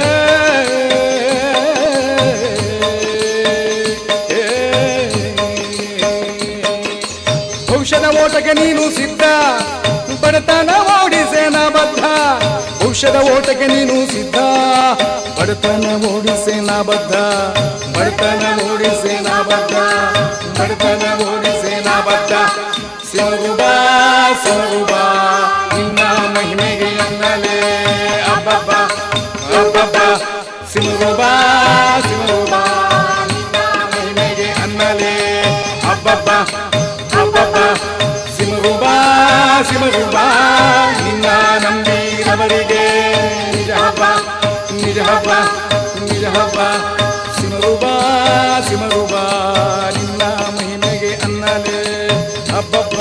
ಭವಿಷ್ಯದ ಓಟಕ್ಕೆ ನೀನು ಸಿದ್ಧ ಬಡತನ ಓಡಿಸೇನ ಬದ್ಧ ಭವಿಷ್ಯದ ಓಟಕ್ಕೆ ನೀನು ಸಿದ್ಧ ಬಡತನ ಓಡಿಸೇನ ಬದ್ಧ ಬಡತನ ಓಡಿಸೇನ ಬದ್ಧ ಬಡತನ ಓಡಿಸೇನ ಬದ್ಧ ಸಿಮರುಬಾ ಸಿಮರುಬಾ ನಿನ್ನ ಮಹಿಮೆಗೆ ಅನ್ನಲೇ ಅಬ್ಬಬ್ಬ ಅಬ್ಬಬ್ಬ ಸಿಮರುಬಾ ಸಿಮರುಬಾ ನಿನ್ನ ಮಹಿಮೆಗೆ ಅನ್ನಲೇ ಅಬ್ಬಬ್ಬ ಅಬ್ಬಬ್ಬ ಸಿಮರುಬಾ ಸಿಮರುಬಾ ನಿನ್ನ ನಂಬಿದವರಿಗೆ ನಿಜ ಹಬ್ಬ ಅಬ್ಬಬ್ಬ ಸಿಮರುಬಾ ಸಿಮರುಬಾ ನಿನ್ನ ಮಹಿಮೆಗೆ ಅನ್ನಲೆ ಅಬ್ಬಬ್ಬ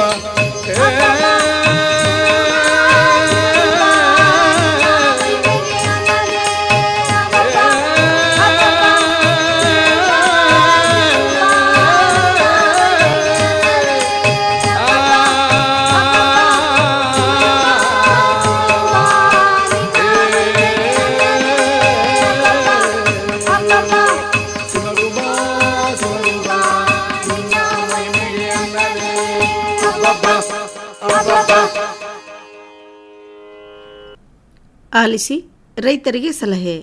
ಆಲಿಸಿ ರೈತರಿಗೆ ಸಲಹೆ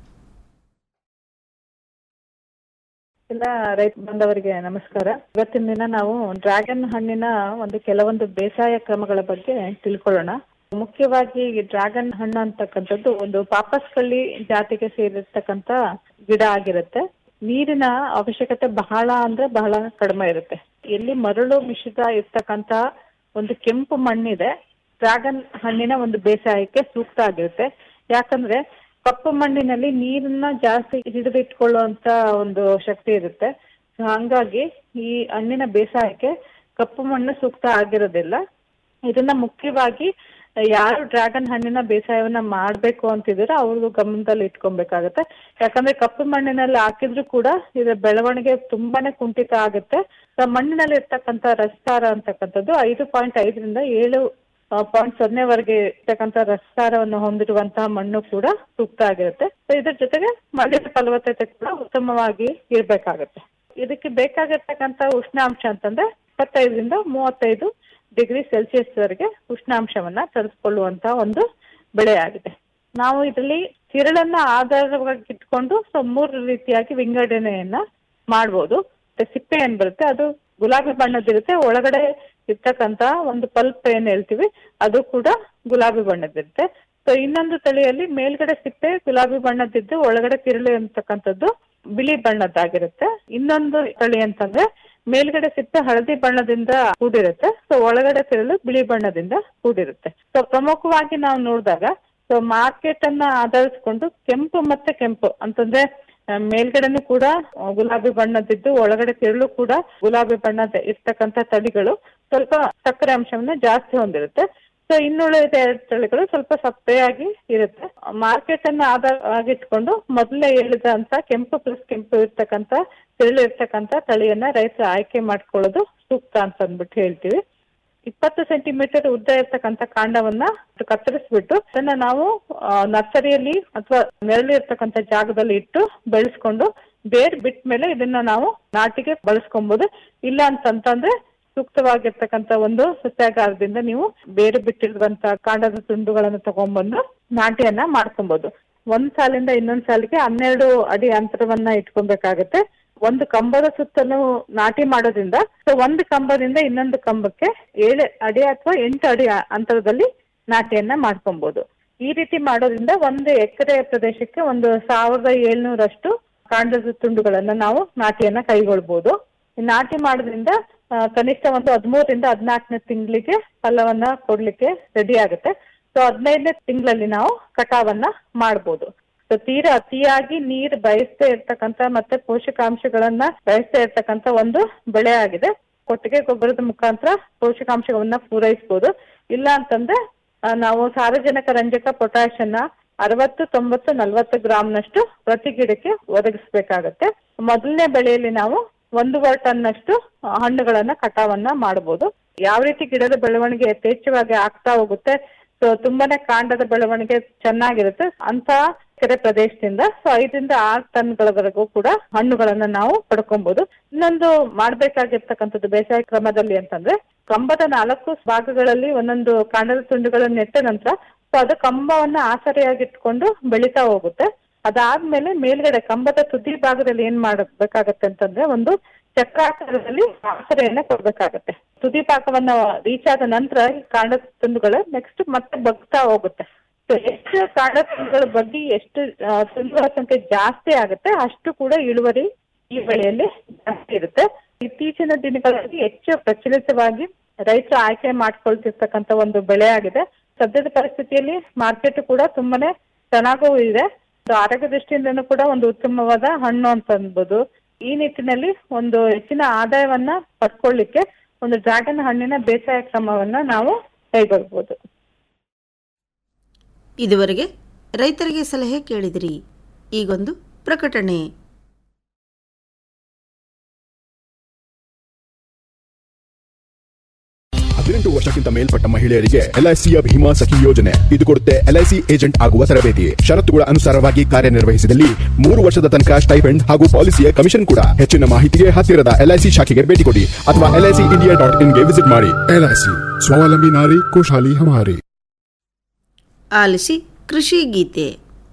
ಎಲ್ಲ ರೈತ ಬಾಂಧವರಿಗೆ ನಮಸ್ಕಾರ ಇವತ್ತಿನ ದಿನ ನಾವು ಡ್ರ್ಯಾಗನ್ ಹಣ್ಣಿನ ಒಂದು ಕೆಲವೊಂದು ಬೇಸಾಯ ಕ್ರಮಗಳ ಬಗ್ಗೆ ತಿಳ್ಕೊಳ್ಳೋಣ ಮುಖ್ಯವಾಗಿ ಈ ಡ್ರ್ಯಾಗನ್ ಹಣ್ಣು ಅಂತಕ್ಕಂಥದ್ದು ಒಂದು ಪಾಪಸ್ಕಳ್ಳಿ ಜಾತಿಗೆ ಸೇರಿರ್ತಕ್ಕಂಥ ಗಿಡ ಆಗಿರುತ್ತೆ ನೀರಿನ ಅವಶ್ಯಕತೆ ಬಹಳ ಅಂದ್ರೆ ಬಹಳ ಕಡಿಮೆ ಇರುತ್ತೆ ಎಲ್ಲಿ ಮರಳು ಮಿಶ್ರಿತ ಇರ್ತಕ್ಕಂಥ ಒಂದು ಕೆಂಪು ಮಣ್ಣಿದೆ ಡ್ರ್ಯಾಗನ್ ಹಣ್ಣಿನ ಒಂದು ಬೇಸಾಯಕ್ಕೆ ಸೂಕ್ತ ಆಗಿರುತ್ತೆ ಯಾಕಂದ್ರೆ ಕಪ್ಪು ಮಣ್ಣಿನಲ್ಲಿ ನೀರನ್ನ ಜಾಸ್ತಿ ಹಿಡಿದಿಟ್ಕೊಳ್ಳುವಂತ ಒಂದು ಶಕ್ತಿ ಇರುತ್ತೆ So ಹಂಗಾಗಿ ಈ ಹಣ್ಣಿನ ಬೇಸಾಯಕ್ಕೆ ಕಪ್ಪು ಮಣ್ಣು ಸೂಕ್ತ ಆಗಿರೋದಿಲ್ಲ ಇದನ್ನ ಮುಖ್ಯವಾಗಿ ಯಾರು ಡ್ರ್ಯಾಗನ್ ಹಣ್ಣಿನ ಬೇಸಾಯವನ್ನ ಮಾಡ್ಬೇಕು ಅಂತಿದ್ರೆ ಅವ್ರದ್ದು ಗಮನದಲ್ಲಿ ಇಟ್ಕೊಬೇಕಾಗತ್ತೆ ಯಾಕಂದ್ರೆ ಕಪ್ಪು ಮಣ್ಣಿನಲ್ಲಿ ಹಾಕಿದ್ರು ಕೂಡ ಇದರ ಬೆಳವಣಿಗೆ ತುಂಬಾನೇ ಕುಂಠಿತ ಆಗುತ್ತೆ So ಮಣ್ಣಿನಲ್ಲಿ ಇರ್ತಕ್ಕಂಥ ರಸಸಾರ ಅಂತಕ್ಕಂಥದ್ದು ಐದು ಪಾಯಿಂಟ್ ಐದರಿಂದ ಏಳು ಪಾಯಿಂಟ್ ಸೊನ್ನೆವರೆಗೆ ಇರ್ತಕ್ಕಂಥ ರಸಸಾರವನ್ನು ಹೊಂದಿರುವಂತಹ ಮಣ್ಣು ಕೂಡ ಸೂಕ್ತ ಆಗಿರುತ್ತೆ So ಇದ್ರ ಜೊತೆಗೆ ಮಣ್ಣಿನ ಫಲವತ್ತತೆ ಕೂಡ ಉತ್ತಮವಾಗಿ ಇರ್ಬೇಕಾಗತ್ತೆ ಇದಕ್ಕೆ ಬೇಕಾಗಿರ್ತಕ್ಕಂಥ ಉಷ್ಣಾಂಶ ಅಂತಂದ್ರೆ ಇಪ್ಪತ್ತೈದರಿಂದ ಮೂವತ್ತೈದು ಡಿಗ್ರಿ ಸೆಲ್ಸಿಯಸ್ ವರೆಗೆ ಉಷ್ಣಾಂಶವನ್ನ ತರಿಸ್ಕೊಳ್ಳುವಂತ ಒಂದು ಬೆಳೆ ಆಗಿದೆ ನಾವು ಇದರಲ್ಲಿ ತಿರುಳನ್ನ ಆಧಾರವಾಗಿ ಇಟ್ಕೊಂಡು ಸೊ ಮೂರು ರೀತಿಯಾಗಿ ವಿಂಗಡಣೆಯನ್ನ ಮಾಡ್ಬೋದು ಮತ್ತೆ ಸಿಪ್ಪೆ ಏನ್ ಬರುತ್ತೆ ಅದು ಗುಲಾಬಿ ಬಣ್ಣದಿರುತ್ತೆ ಒಳಗಡೆ ಇರ್ತಕ್ಕಂತ ಒಂದು ಪಲ್ಪ್ ಏನ್ ಹೇಳ್ತೀವಿ ಅದು ಕೂಡ ಗುಲಾಬಿ ಬಣ್ಣದಿರುತ್ತೆ ಸೊ ಇನ್ನೊಂದು ತಳಿಯಲ್ಲಿ ಮೇಲ್ಗಡೆ ಸಿಪ್ಪೆ ಗುಲಾಬಿ ಬಣ್ಣದಿದ್ದು ಒಳಗಡೆ ತಿರುಳು ಅಂತಕ್ಕಂಥದ್ದು ಬಿಳಿ ಬಣ್ಣದ್ದಾಗಿರುತ್ತೆ ಇನ್ನೊಂದು ತಳಿ ಅಂತಂದ್ರೆ ಮೇಲ್ಗಡೆ ಸಿಪ್ಪೆ ಹಳದಿ ಬಣ್ಣದಿಂದ ಕೂಡಿರುತ್ತೆ ಸೊ ಒಳಗಡೆ ತಿರುಳು ಬಿಳಿ ಬಣ್ಣದಿಂದ ಕೂಡಿರುತ್ತೆ ಸೊ ಪ್ರಮುಖವಾಗಿ ನಾವು ನೋಡಿದಾಗ ಸೊ ಮಾರ್ಕೆಟ್ ಅನ್ನ ಆಧರಿಸಿಕೊಂಡು ಕೆಂಪು ಮತ್ತೆ ಕೆಂಪು ಅಂತಂದ್ರೆ ಆ, ಮೇಲ್ಗಡೆನೂ ಕೂಡ ಆ, ಗುಲಾಬಿ ಬಣ್ಣದಿದ್ದು ಒಳಗಡೆ ತಿರುಳು ಕೂಡ ಗುಲಾಬಿ ಬಣ್ಣದ ಇರ್ತಕ್ಕಂಥ ತಳಿಗಳು ಸ್ವಲ್ಪ ಸಕ್ಕರೆ ಅಂಶವನ್ನ ಜಾಸ್ತಿ ಹೊಂದಿರುತ್ತೆ ಸೊ ಇನ್ನುಳಿದ ಎರಡು ತಳಿಗಳು ಸ್ವಲ್ಪ ಸಪ್ಪೆಯಾಗಿ ಇರುತ್ತೆ ಮಾರ್ಕೆಟ್ ಅನ್ನ ಆಧಾರ ಆಗಿಟ್ಕೊಂಡು ಮೊದಲೇ ಹೇಳಿದಂತ ಕೆಂಪು ಪ್ಲಸ್ ಕೆಂಪು ಇರ್ತಕ್ಕಂಥ ತಿರುಳು ಇರ್ತಕ್ಕಂಥ ತಳಿಯನ್ನ ರೈತರು ಆಯ್ಕೆ ಮಾಡ್ಕೊಳ್ಳೋದು ಸೂಕ್ತ ಅಂತ ಅಂದ್ಬಿಟ್ಟು ಹೇಳ್ತೀವಿ ಇಪ್ಪತ್ತು ಸೆಂಟಿಮೀಟರ್ ಉದ್ದ ಇರ್ತಕ್ಕಂಥ ಕಾಂಡವನ್ನ ಕತ್ತರಿಸ್ಬಿಟ್ಟು ಅದನ್ನ ನಾವು ಆ, ನರ್ಸರಿಯಲ್ಲಿ ಅಥವಾ ನೆರಳು ಇರ್ತಕ್ಕಂಥ ಜಾಗದಲ್ಲಿ ಇಟ್ಟು ಬೆಳೆಸ್ಕೊಂಡು ಬೇರ್ ಬಿಟ್ಟ ಮೇಲೆ ಇದನ್ನ ನಾವು ನಾಟಿಗೆ ಬಳಸ್ಕೊಬಹುದು ಇಲ್ಲ ಅಂತಂತಂದ್ರೆ ಸೂಕ್ತವಾಗಿರ್ತಕ್ಕಂಥ ಒಂದು ಸಸ್ಯಾಗಾರದಿಂದ ನೀವು ಬೇರೆ ಬಿಟ್ಟಿರುವಂತ ಕಾಂಡದ ತುಂಡುಗಳನ್ನು ತಗೊಂಡ್ಬಂದು ನಾಟಿಯನ್ನ ಮಾಡ್ಕೊಬಹುದು ಒಂದ್ ಸಾಲಿಂದ ಇನ್ನೊಂದ್ ಸಾಲಿಗೆ ಹನ್ನೆರಡು ಅಡಿ ಅಂತರವನ್ನ ಇಟ್ಕೊಬೇಕಾಗತ್ತೆ ಒಂದು ಕಂಬದ ಸುತ್ತಲೂ ನಾಟಿ ಮಾಡೋದ್ರಿಂದ ಸೊ ಒಂದು ಕಂಬದಿಂದ ಇನ್ನೊಂದು ಕಂಬಕ್ಕೆ ಏಳು ಅಡಿ ಅಥವಾ ಎಂಟು ಅಡಿ ಆ- ಅಂತರದಲ್ಲಿ ನಾಟಿಯನ್ನ ಮಾಡ್ಕೊಬಹುದು ಈ ರೀತಿ ಮಾಡೋದ್ರಿಂದ ಒಂದು ಎಕರೆ ಪ್ರದೇಶಕ್ಕೆ ಒಂದು ಸಾವಿರದ ಏಳ್ನೂರಷ್ಟು ಕಾಂಡದ ತುಂಡುಗಳನ್ನ ನಾವು ನಾಟಿಯನ್ನ ಕೈಗೊಳ್ಬಹುದು ಈ ನಾಟಿ ಮಾಡೋದ್ರಿಂದ ಆ, ಕನಿಷ್ಠ ಒಂದು ಹದಿಮೂರರಿಂದ ಹದಿನಾಲ್ಕನೇ ತಿಂಗಳಿಗೆ ಫಲವನ್ನ ಕೊಡ್ಲಿಕ್ಕೆ ರೆಡಿ ಆಗುತ್ತೆ ಸೊ ಹದಿನೈದನೇ ತಿಂಗಳಲ್ಲಿ ನಾವು ಕಟಾವನ್ನ ಮಾಡ್ಬೋದು ಸೊ ತೀರಾ ಅತಿಯಾಗಿ ನೀರು ಬಯಸ್ತಾ ಇರ್ತಕ್ಕಂತ ಮತ್ತೆ ಪೋಷಕಾಂಶಗಳನ್ನ ಬಯಸ್ತಾ ಇರ್ತಕ್ಕಂತ ಒಂದು ಬೆಳೆ ಆಗಿದೆ ಕೊಟ್ಟಿಗೆ ಗೊಬ್ಬರದ ಮುಖಾಂತರ ಪೋಷಕಾಂಶಗಳನ್ನ ಪೂರೈಸಬಹುದು ಇಲ್ಲ ಅಂತಂದ್ರೆ ಆ, ನಾವು ಸಾರಜನಕ ರಂಜಕ ಪೊಟ್ಯಾಶ್ ಅನ್ನ ಅರವತ್ತು ತೊಂಬತ್ತು ನಲವತ್ತು ಗ್ರಾಮ್ನಷ್ಟು ಪ್ರತಿ ಗಿಡಕ್ಕೆ ಒದಗಿಸ್ಬೇಕಾಗತ್ತೆ ಮೊದಲನೇ ಬೆಳೆಯಲ್ಲಿ ನಾವು ಒಂದೂವರೆ ಟನ್ನಷ್ಟು ಹಣ್ಣುಗಳನ್ನ ಕಟಾವನ್ನ ಮಾಡಬಹುದು ಯಾವ ರೀತಿ ಗಿಡದ ಬೆಳವಣಿಗೆ ಯಥೇಚ್ಛವಾಗಿ ಆಗ್ತಾ ಹೋಗುತ್ತೆ ಸೊ ತುಂಬಾನೇ ಕಾಂಡದ ಬೆಳವಣಿಗೆ ಚೆನ್ನಾಗಿರುತ್ತೆ ಅಂತ ಕೆರೆ ಪ್ರದೇಶದಿಂದ ಸೊ ಐದರಿಂದ ಆರು ಟನ್ಗಳವರೆಗೂ ಕೂಡ ಹಣ್ಣುಗಳನ್ನ ನಾವು ಪಡ್ಕೊಬಹುದು ಇನ್ನೊಂದು ಮಾಡ್ಬೇಕಾಗಿರ್ತಕ್ಕಂಥದ್ದು ಬೇಸಾಯ ಕ್ರಮದಲ್ಲಿ ಅಂತಂದ್ರೆ ಕಂಬದ ನಾಲ್ಕು ಭಾಗಗಳಲ್ಲಿ ಒಂದೊಂದು ಕಾಂಡದ ತುಂಡುಗಳನ್ನು ನೆಟ್ಟ ನಂತರ ಸೊ ಅದು ಕಂಬವನ್ನ ಆಸರೆಯಾಗಿಟ್ಕೊಂಡು ಬೆಳಿತಾ ಹೋಗುತ್ತೆ ಅದಾದ್ಮೇಲೆ ಮೇಲ್ಗಡೆ ಕಂಬದ ತುದಿ ಭಾಗದಲ್ಲಿ ಏನ್ ಮಾಡಬೇಕಾಗತ್ತೆ ಅಂತಂದ್ರೆ ಒಂದು ಚಕ್ರಾಕಾರದಲ್ಲಿ ಆಸರೆಯನ್ನ ಕೊಡ್ಬೇಕಾಗತ್ತೆ ತುದಿ ಭಾಗವನ್ನ ರೀಚ್ ಆದ ನಂತರ ಈ ಕಾಂಡ ತುಂಡುಗಳು ನೆಕ್ಸ್ಟ್ ಮತ್ತೆ ಬಗ್ತಾ ಹೋಗುತ್ತೆ ಸೊ ಎಷ್ಟು ಕಾಂಡ ತುಂಡುಗಳ ಬಗ್ಗೆ ಎಷ್ಟು ಆ, ತುಂಡುಗಳ ಸಂಖ್ಯೆ ಜಾಸ್ತಿ ಆಗುತ್ತೆ ಅಷ್ಟು ಕೂಡ ಇಳುವರಿ ಈ ಬೆಳೆಯಲ್ಲಿ ಜಾಸ್ತಿ ಇರುತ್ತೆ ಇತ್ತೀಚಿನ ದಿನಗಳಲ್ಲಿ ಹೆಚ್ಚು ಪ್ರಚಲಿತವಾಗಿ ರೈತರು ಆಯ್ಕೆ ಮಾಡ್ಕೊಳ್ತಿರ್ತಕ್ಕಂಥ ಒಂದು ಬೆಳೆ ಆಗಿದೆ ಸದ್ಯದ ಪರಿಸ್ಥಿತಿಯಲ್ಲಿ ಮಾರ್ಕೆಟ್ ಕೂಡ ತುಂಬಾನೇ ಚೆನ್ನಾಗೂ ಇದೆ So, ಆರೋಗ್ಯ ದೃಷ್ಟಿಯಿಂದನೂ ಕೂಡ ಒಂದು ಉತ್ತಮವಾದ ಹಣ್ಣು ಅಂತ ಅನ್ಬೋದು ಈ ನಿಟ್ಟಿನಲ್ಲಿ ಒಂದು ಹೆಚ್ಚಿನ ಆದಾಯವನ್ನ ಪಡ್ಕೊಳ್ಳಿಕ್ಕೆ ಒಂದು ಡ್ರ್ಯಾಗನ್ ಹಣ್ಣಿನ ಬೇಸಾಯ ಕ್ರಮವನ್ನ ನಾವು ಕೈಗೊಳ್ಬಹುದು ಇದುವರೆಗೆ ರೈತರಿಗೆ ಸಲಹೆ ಕೇಳಿದಿರಿ ಈಗೊಂದು ಪ್ರಕಟಣೆ ಹದಿನೆಂಟು ವರ್ಷಕ್ಕಿಂತ ಮೇಲ್ಪಟ್ಟ ಮಹಿಳೆಯರಿಗೆ ಎಲ್ಐಸಿಯ ಭೀಮಾ ಸಖಿ ಯೋಜನೆ ಇದು ಕೊಡುತ್ತೆ ಎಲ್ಐಸಿ ಏಜೆಂಟ್ ಆಗುವ ತರಬೇತಿ ಷರತ್ತುಗಳ ಅನುಸಾರವಾಗಿ ಕಾರ್ಯನಿರ್ವಹಿಸಿದಲ್ಲಿ ಮೂರು ವರ್ಷದ ತನಕ ಸ್ಟೈಪೆಂಡ್ ಹಾಗೂ ಪಾಲಿಸಿಯ ಕಮಿಷನ್ ಕೂಡ ಹೆಚ್ಚಿನ ಮಾಹಿತಿಗೆ ಹತ್ತಿರದ ಎಲ್ಐಸಿ ಶಾಖೆಗೆ ಭೇಟಿ ಕೊಡಿ ಅಥವಾ ಎಲ್ಐಸಿ ಇಂಡಿಯಾ ಡಾಟ್ ಇನ್ಗೆ ವಿಸಿಟ್ ಮಾಡಿ ಎಲ್ಐಸಿ ಸ್ವಾವಲಂಬಿ ನಾರಿ ಖುಷಾಲಿ ಹಮಾರಿ ಆಲಿಸಿ ಕೃಷಿ ಗೀತೆ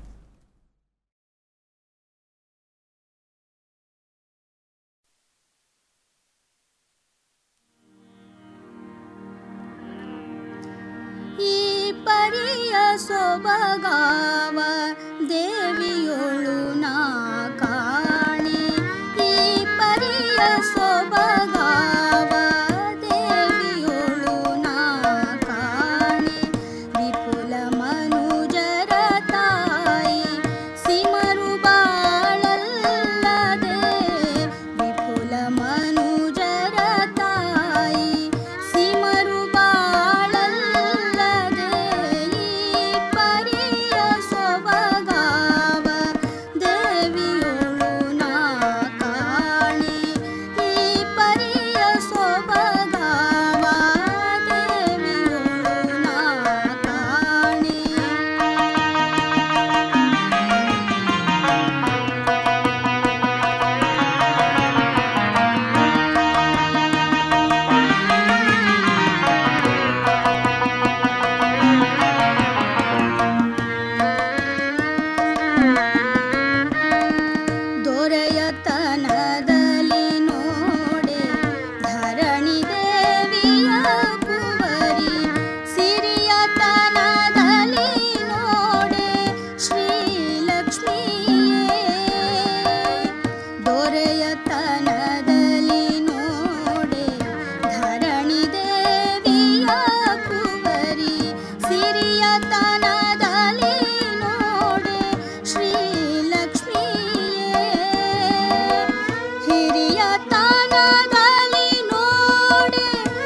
ಈ ಪರಿಯ ಸೊಬಗಾವ ದೇವಿಯೊಳು ನಾ ಕಾಣೆ ಈ ಪರಿಯ ಸೊಬಗಾವ ದೇವಿಯೊಳು ನಾ ಕಾಣೆ ವಿಪುಲ ಮನುಜರ ತಾಯಿ ಸಿಮರು ಬಾಳಲ್ಲದೆ ವಿಪುಲ ಮನುಜರ ತಾಯಿ ಸಿಮರು ಬಾಳಲ್ಲದೆ ಈ ಪರಿಯ ಸೊಬಗಾವ ದೇವಿಯೊಳು ನಾ ಕಾಣೆ ಈ ಪರಿಯ ಸೊಬಗಾವ ದೇವಿಯೊಳು ನಾ ಕಾಣೆ ದೊರೆಯತನದಲ್ಲಿ ನೋಡೆ ಧರಣಿ ದೇವಿಯ ಕುವರಿ ಸಿರಿಯತನದಲ್ಲಿ ನೋಡೆ ಶ್ರೀಲಕ್ಷ್ಮಿಯೇ ದೊರೆಯತನದಲ್ಲಿ ನೋಡೆ ಧರಣಿ ದೇವಿಯ ಕುವರಿ ಸಿರಿಯತನದಲ್ಲಿ ನೋಡೆ ಶ್ರೀಲಕ್ಷ್ಮಿಯೇ ಹಿರಿಯ ತಾನದಲ್ಲಿ ನೋಡೆ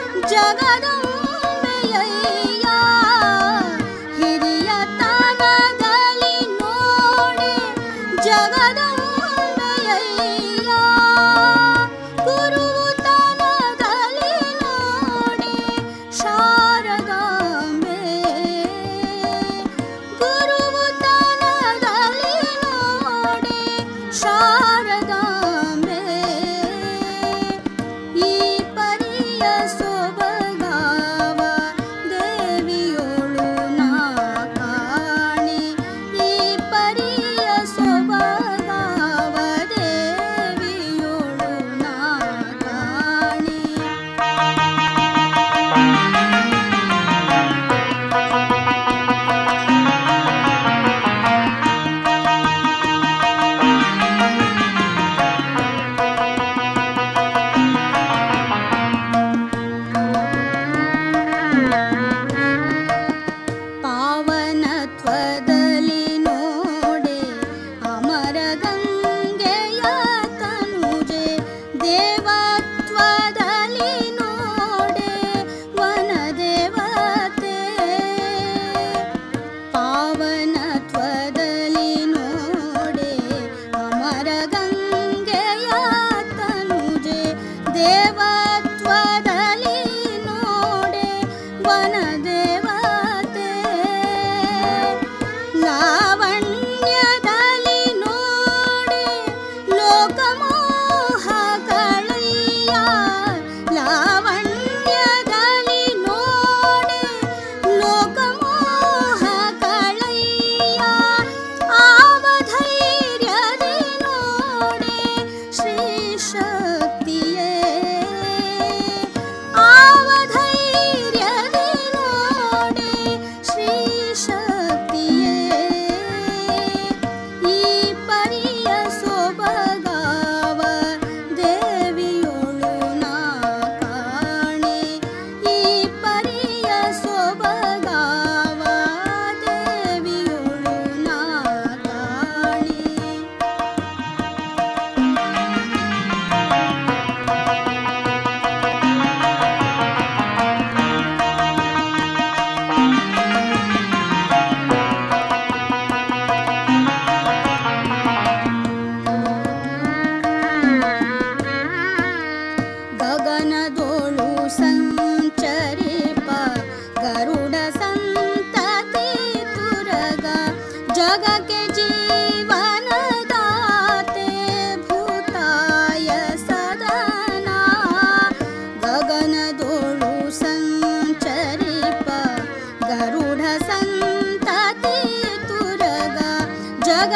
ಜಗದಂಬೆಯಯ್ಯ ಹಿರಿಯ ತಾನದಲ್ಲಿ ನೋಡೆ ಜಗದಂಬೆಯಯ್ಯ ಗುರು ತಾನದಲ್ಲಿ ನೋಡೆ ಶಾರದಾಂಬೆ ಗುರು ತಾನದಲ್ಲಿ ನೋಡೆ ಶಾರದಾಂಬೆ ಈ ಪರಿಯ ಸೊಬಗಾವ ದೇವಿಯೊಳು ನಾ ಕಾಣೆ ಈ ಪರಿಯ ಸೊಬಗಾವ ದೇವಿಯೊಳು ನಾ ಕಾಣೆ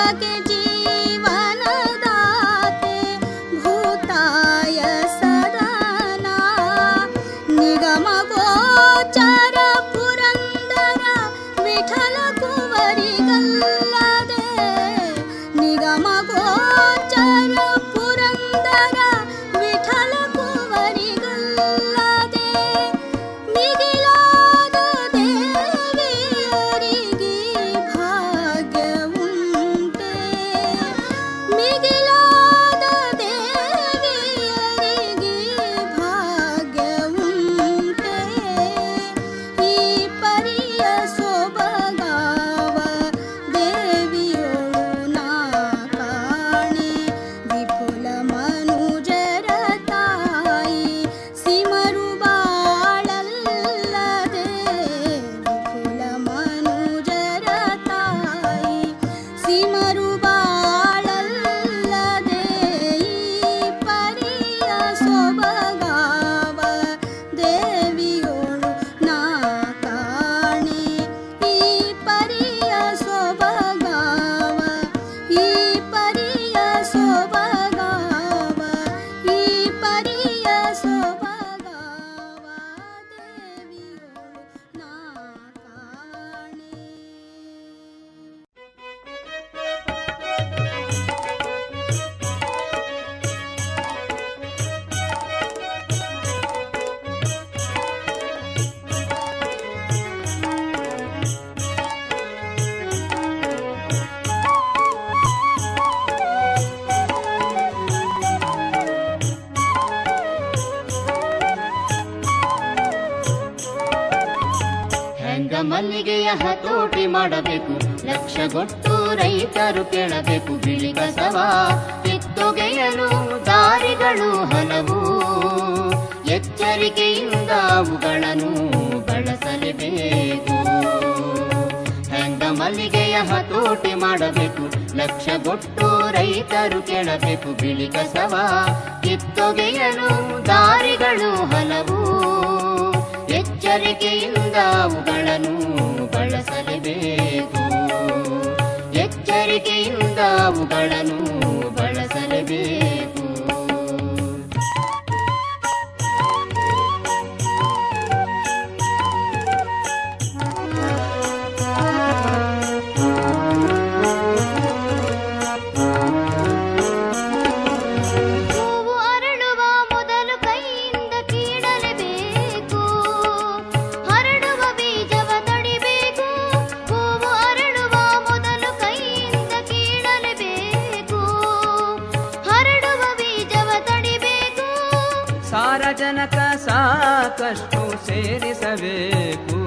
के जीवनदाते भूताय सदना निगम गोचर पुरंदर विठल कुवरी गल्लदे निगम गोचर पुरंदರ ವಿಠಲ ಕುವರಿ ಗಲ್ಲದೆ ಮಿಗಿಲಾದ ದೇವಿಯರಿಗೆ ಭಾಗ್ಯ ಉಂಟೆ ಮಿಗಿಲಾದ ದೇವಿಯರಿಗೆ ಭಾಗ್ಯ ಉಂಟೆ ಈ ಪರಿಯ ಸೊಬಗಾವ ದೇವಿಯೋಳು ನಾ ಕಾಣೆ ವಿಪುಲ ಮನುಜರ ತಾಯಿ ಸಿಮರು ಬಾಳಲ್ಲದೆ ವಿಪುಲ ಮನುಜರ ತಾಯಿ ಸಿಮರು ಬಾಳಲ್ಲದೆ ಈ ಪರಿಯ ಸೊಬಗಾವ ದೇವಿಯೋಳು ನಾ ಕಾಣೆ ಈ ಪರಿಯ ಸೊಬಗಾವ ಈ ಪರಿಯ ಸೊಬಗಾವ ಈ ಪರಿಯ ಸೊಬಗಾವ ದೇವಿಯೋಳು ನಾ ಕಾಣೆ ಹೆಂಗ ಮಲ್ಲಿಗೆಯ ಹತೋಟಿ ಮಾಡಬೇಕು ಲಕ್ಷಗೊಟ್ಟು ರೈತರು ಕೇಳಬೇಕು ಬಿಳಿ ಕಸವ ಕಿತ್ತೊಗೆಯಲು ದಾರಿಗಳು ಹಲವು ಎಚ್ಚರಿಕೆಯಿಂದ ಅವುಗಳನ್ನು ಬಳಸಲೇಬೇಕು ಹೆಂಗ ಮಲ್ಲಿಗೆಯ ಹತೋಟಿ ಮಾಡಬೇಕು ಲಕ್ಷಗೊಟ್ಟು ರೈತರು ಕೇಳಬೇಕು ಬಿಳಿ ಕಸವ ಕಿತ್ತೊಗೆಯಲು ದಾರಿಗಳು ಹಲವು ಎಚ್ಚರಿಕೆಯಿಂದ ಅವುಗಳನ್ನು ಬಳಸಲೇಬೇಕು ಎಚ್ಚರಿಕೆಯಿಂದ ಅವುಗಳನ್ನು ಬಳಸಲೇಬೇಕು ಹೂವು ಅರಳುವ ಮೊದಲು ಕೈಯಿಂದ ಕೀಳಲೇಬೇಕು ಹರಡುವ ಬೀಜವ ತಡಿಬೇಕು ಹೂವು ಅರಳುವ ಮೊದಲು ಕೈಯಿಂದ ಕೀಳಲೇಬೇಕು ಹರಡುವ ಬೀಜವ ತಡಿಬೇಕು ಸಾರಜನಕ ಸಾಕಷ್ಟು ಸೇರಿಸಬೇಕು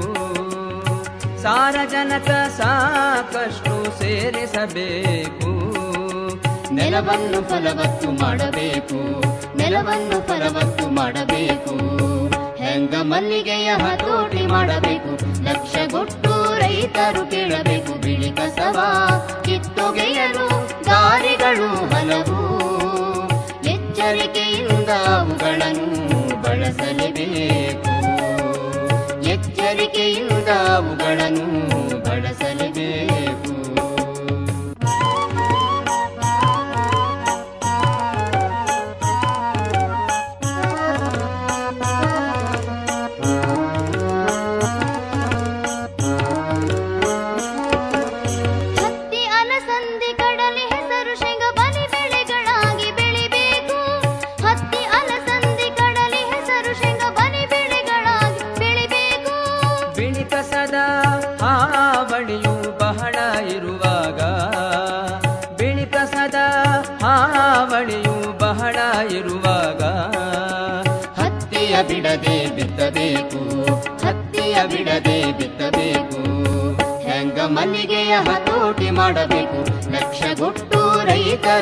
ಸಾರಜನಕ ಸಾಕಷ್ಟು ಸೇರಿಸಬೇಕು ನೆಲವನ್ನು ಫಲವತ್ತು ಮಾಡಬೇಕು ನೆಲವನ್ನು ಫಲವತ್ತು ಮಾಡಬೇಕು ಹೆಂಗ ಮಲ್ಲಿಗೆಯ ಹತೋಟಿ ಮಾಡಬೇಕು ಲಕ್ಷಗೊಟ್ಟು ರೈತರು ಕೇಳಬೇಕು ಬಿಳಿ ಕಸವ ಕಿತ್ತೊಗೆಯಲು ದಾರಿಗಳು ಹಲವು ಎಚ್ಚರಿಕೆಯಿಂದ ಅವುಗಳನ್ನು ಬಳಸಲೇಬೇಕು ಎಚ್ಚರಿಕೆಯಿಂದ ಅವುಗಳನ್ನು ಬಳಸಲೇಬೇಕು ಹತ್ತಿ ಅಲಸಂದಿ ಕಡಲೆ ಹೆಸರು ಶೇಂಗ ಬಲಿ ಬೆಳೆಗಳಾಗಿ ಬೆಳಿಬೇಕು ಹತ್ತಿ ಅಲಸಂದಿ ಕಡಲೆ ಹೆಸರು ಶೇಂಗ ಬಲಿ ಬೆಳೆಗಳಾಗಿ ಬೆಳಿಬೇಕು ಬಿಳಿ ಕಸದ ಹಾವಳಿಯು ಬಹಳ ಇರುವಾಗ ಬಿಳಿ ಕಸದ ಹಾವಳಿಯು ಬಹಳ ಇರುವಾಗ ಹತ್ತಿಯ ಬಿಡದೆ ಬಿತ್ತಬೇಕು ಹತ್ತಿಯ ಬಿಡದೆ ಬಿತ್ತಬೇಕು ಹೆಂಗ ಮಲ್ಲಿಗೆಯ ಹತೋಟಿ ಮಾಡಬೇಕು ಲಕ್ಷಗೊಟ್ಟು ರೈತರು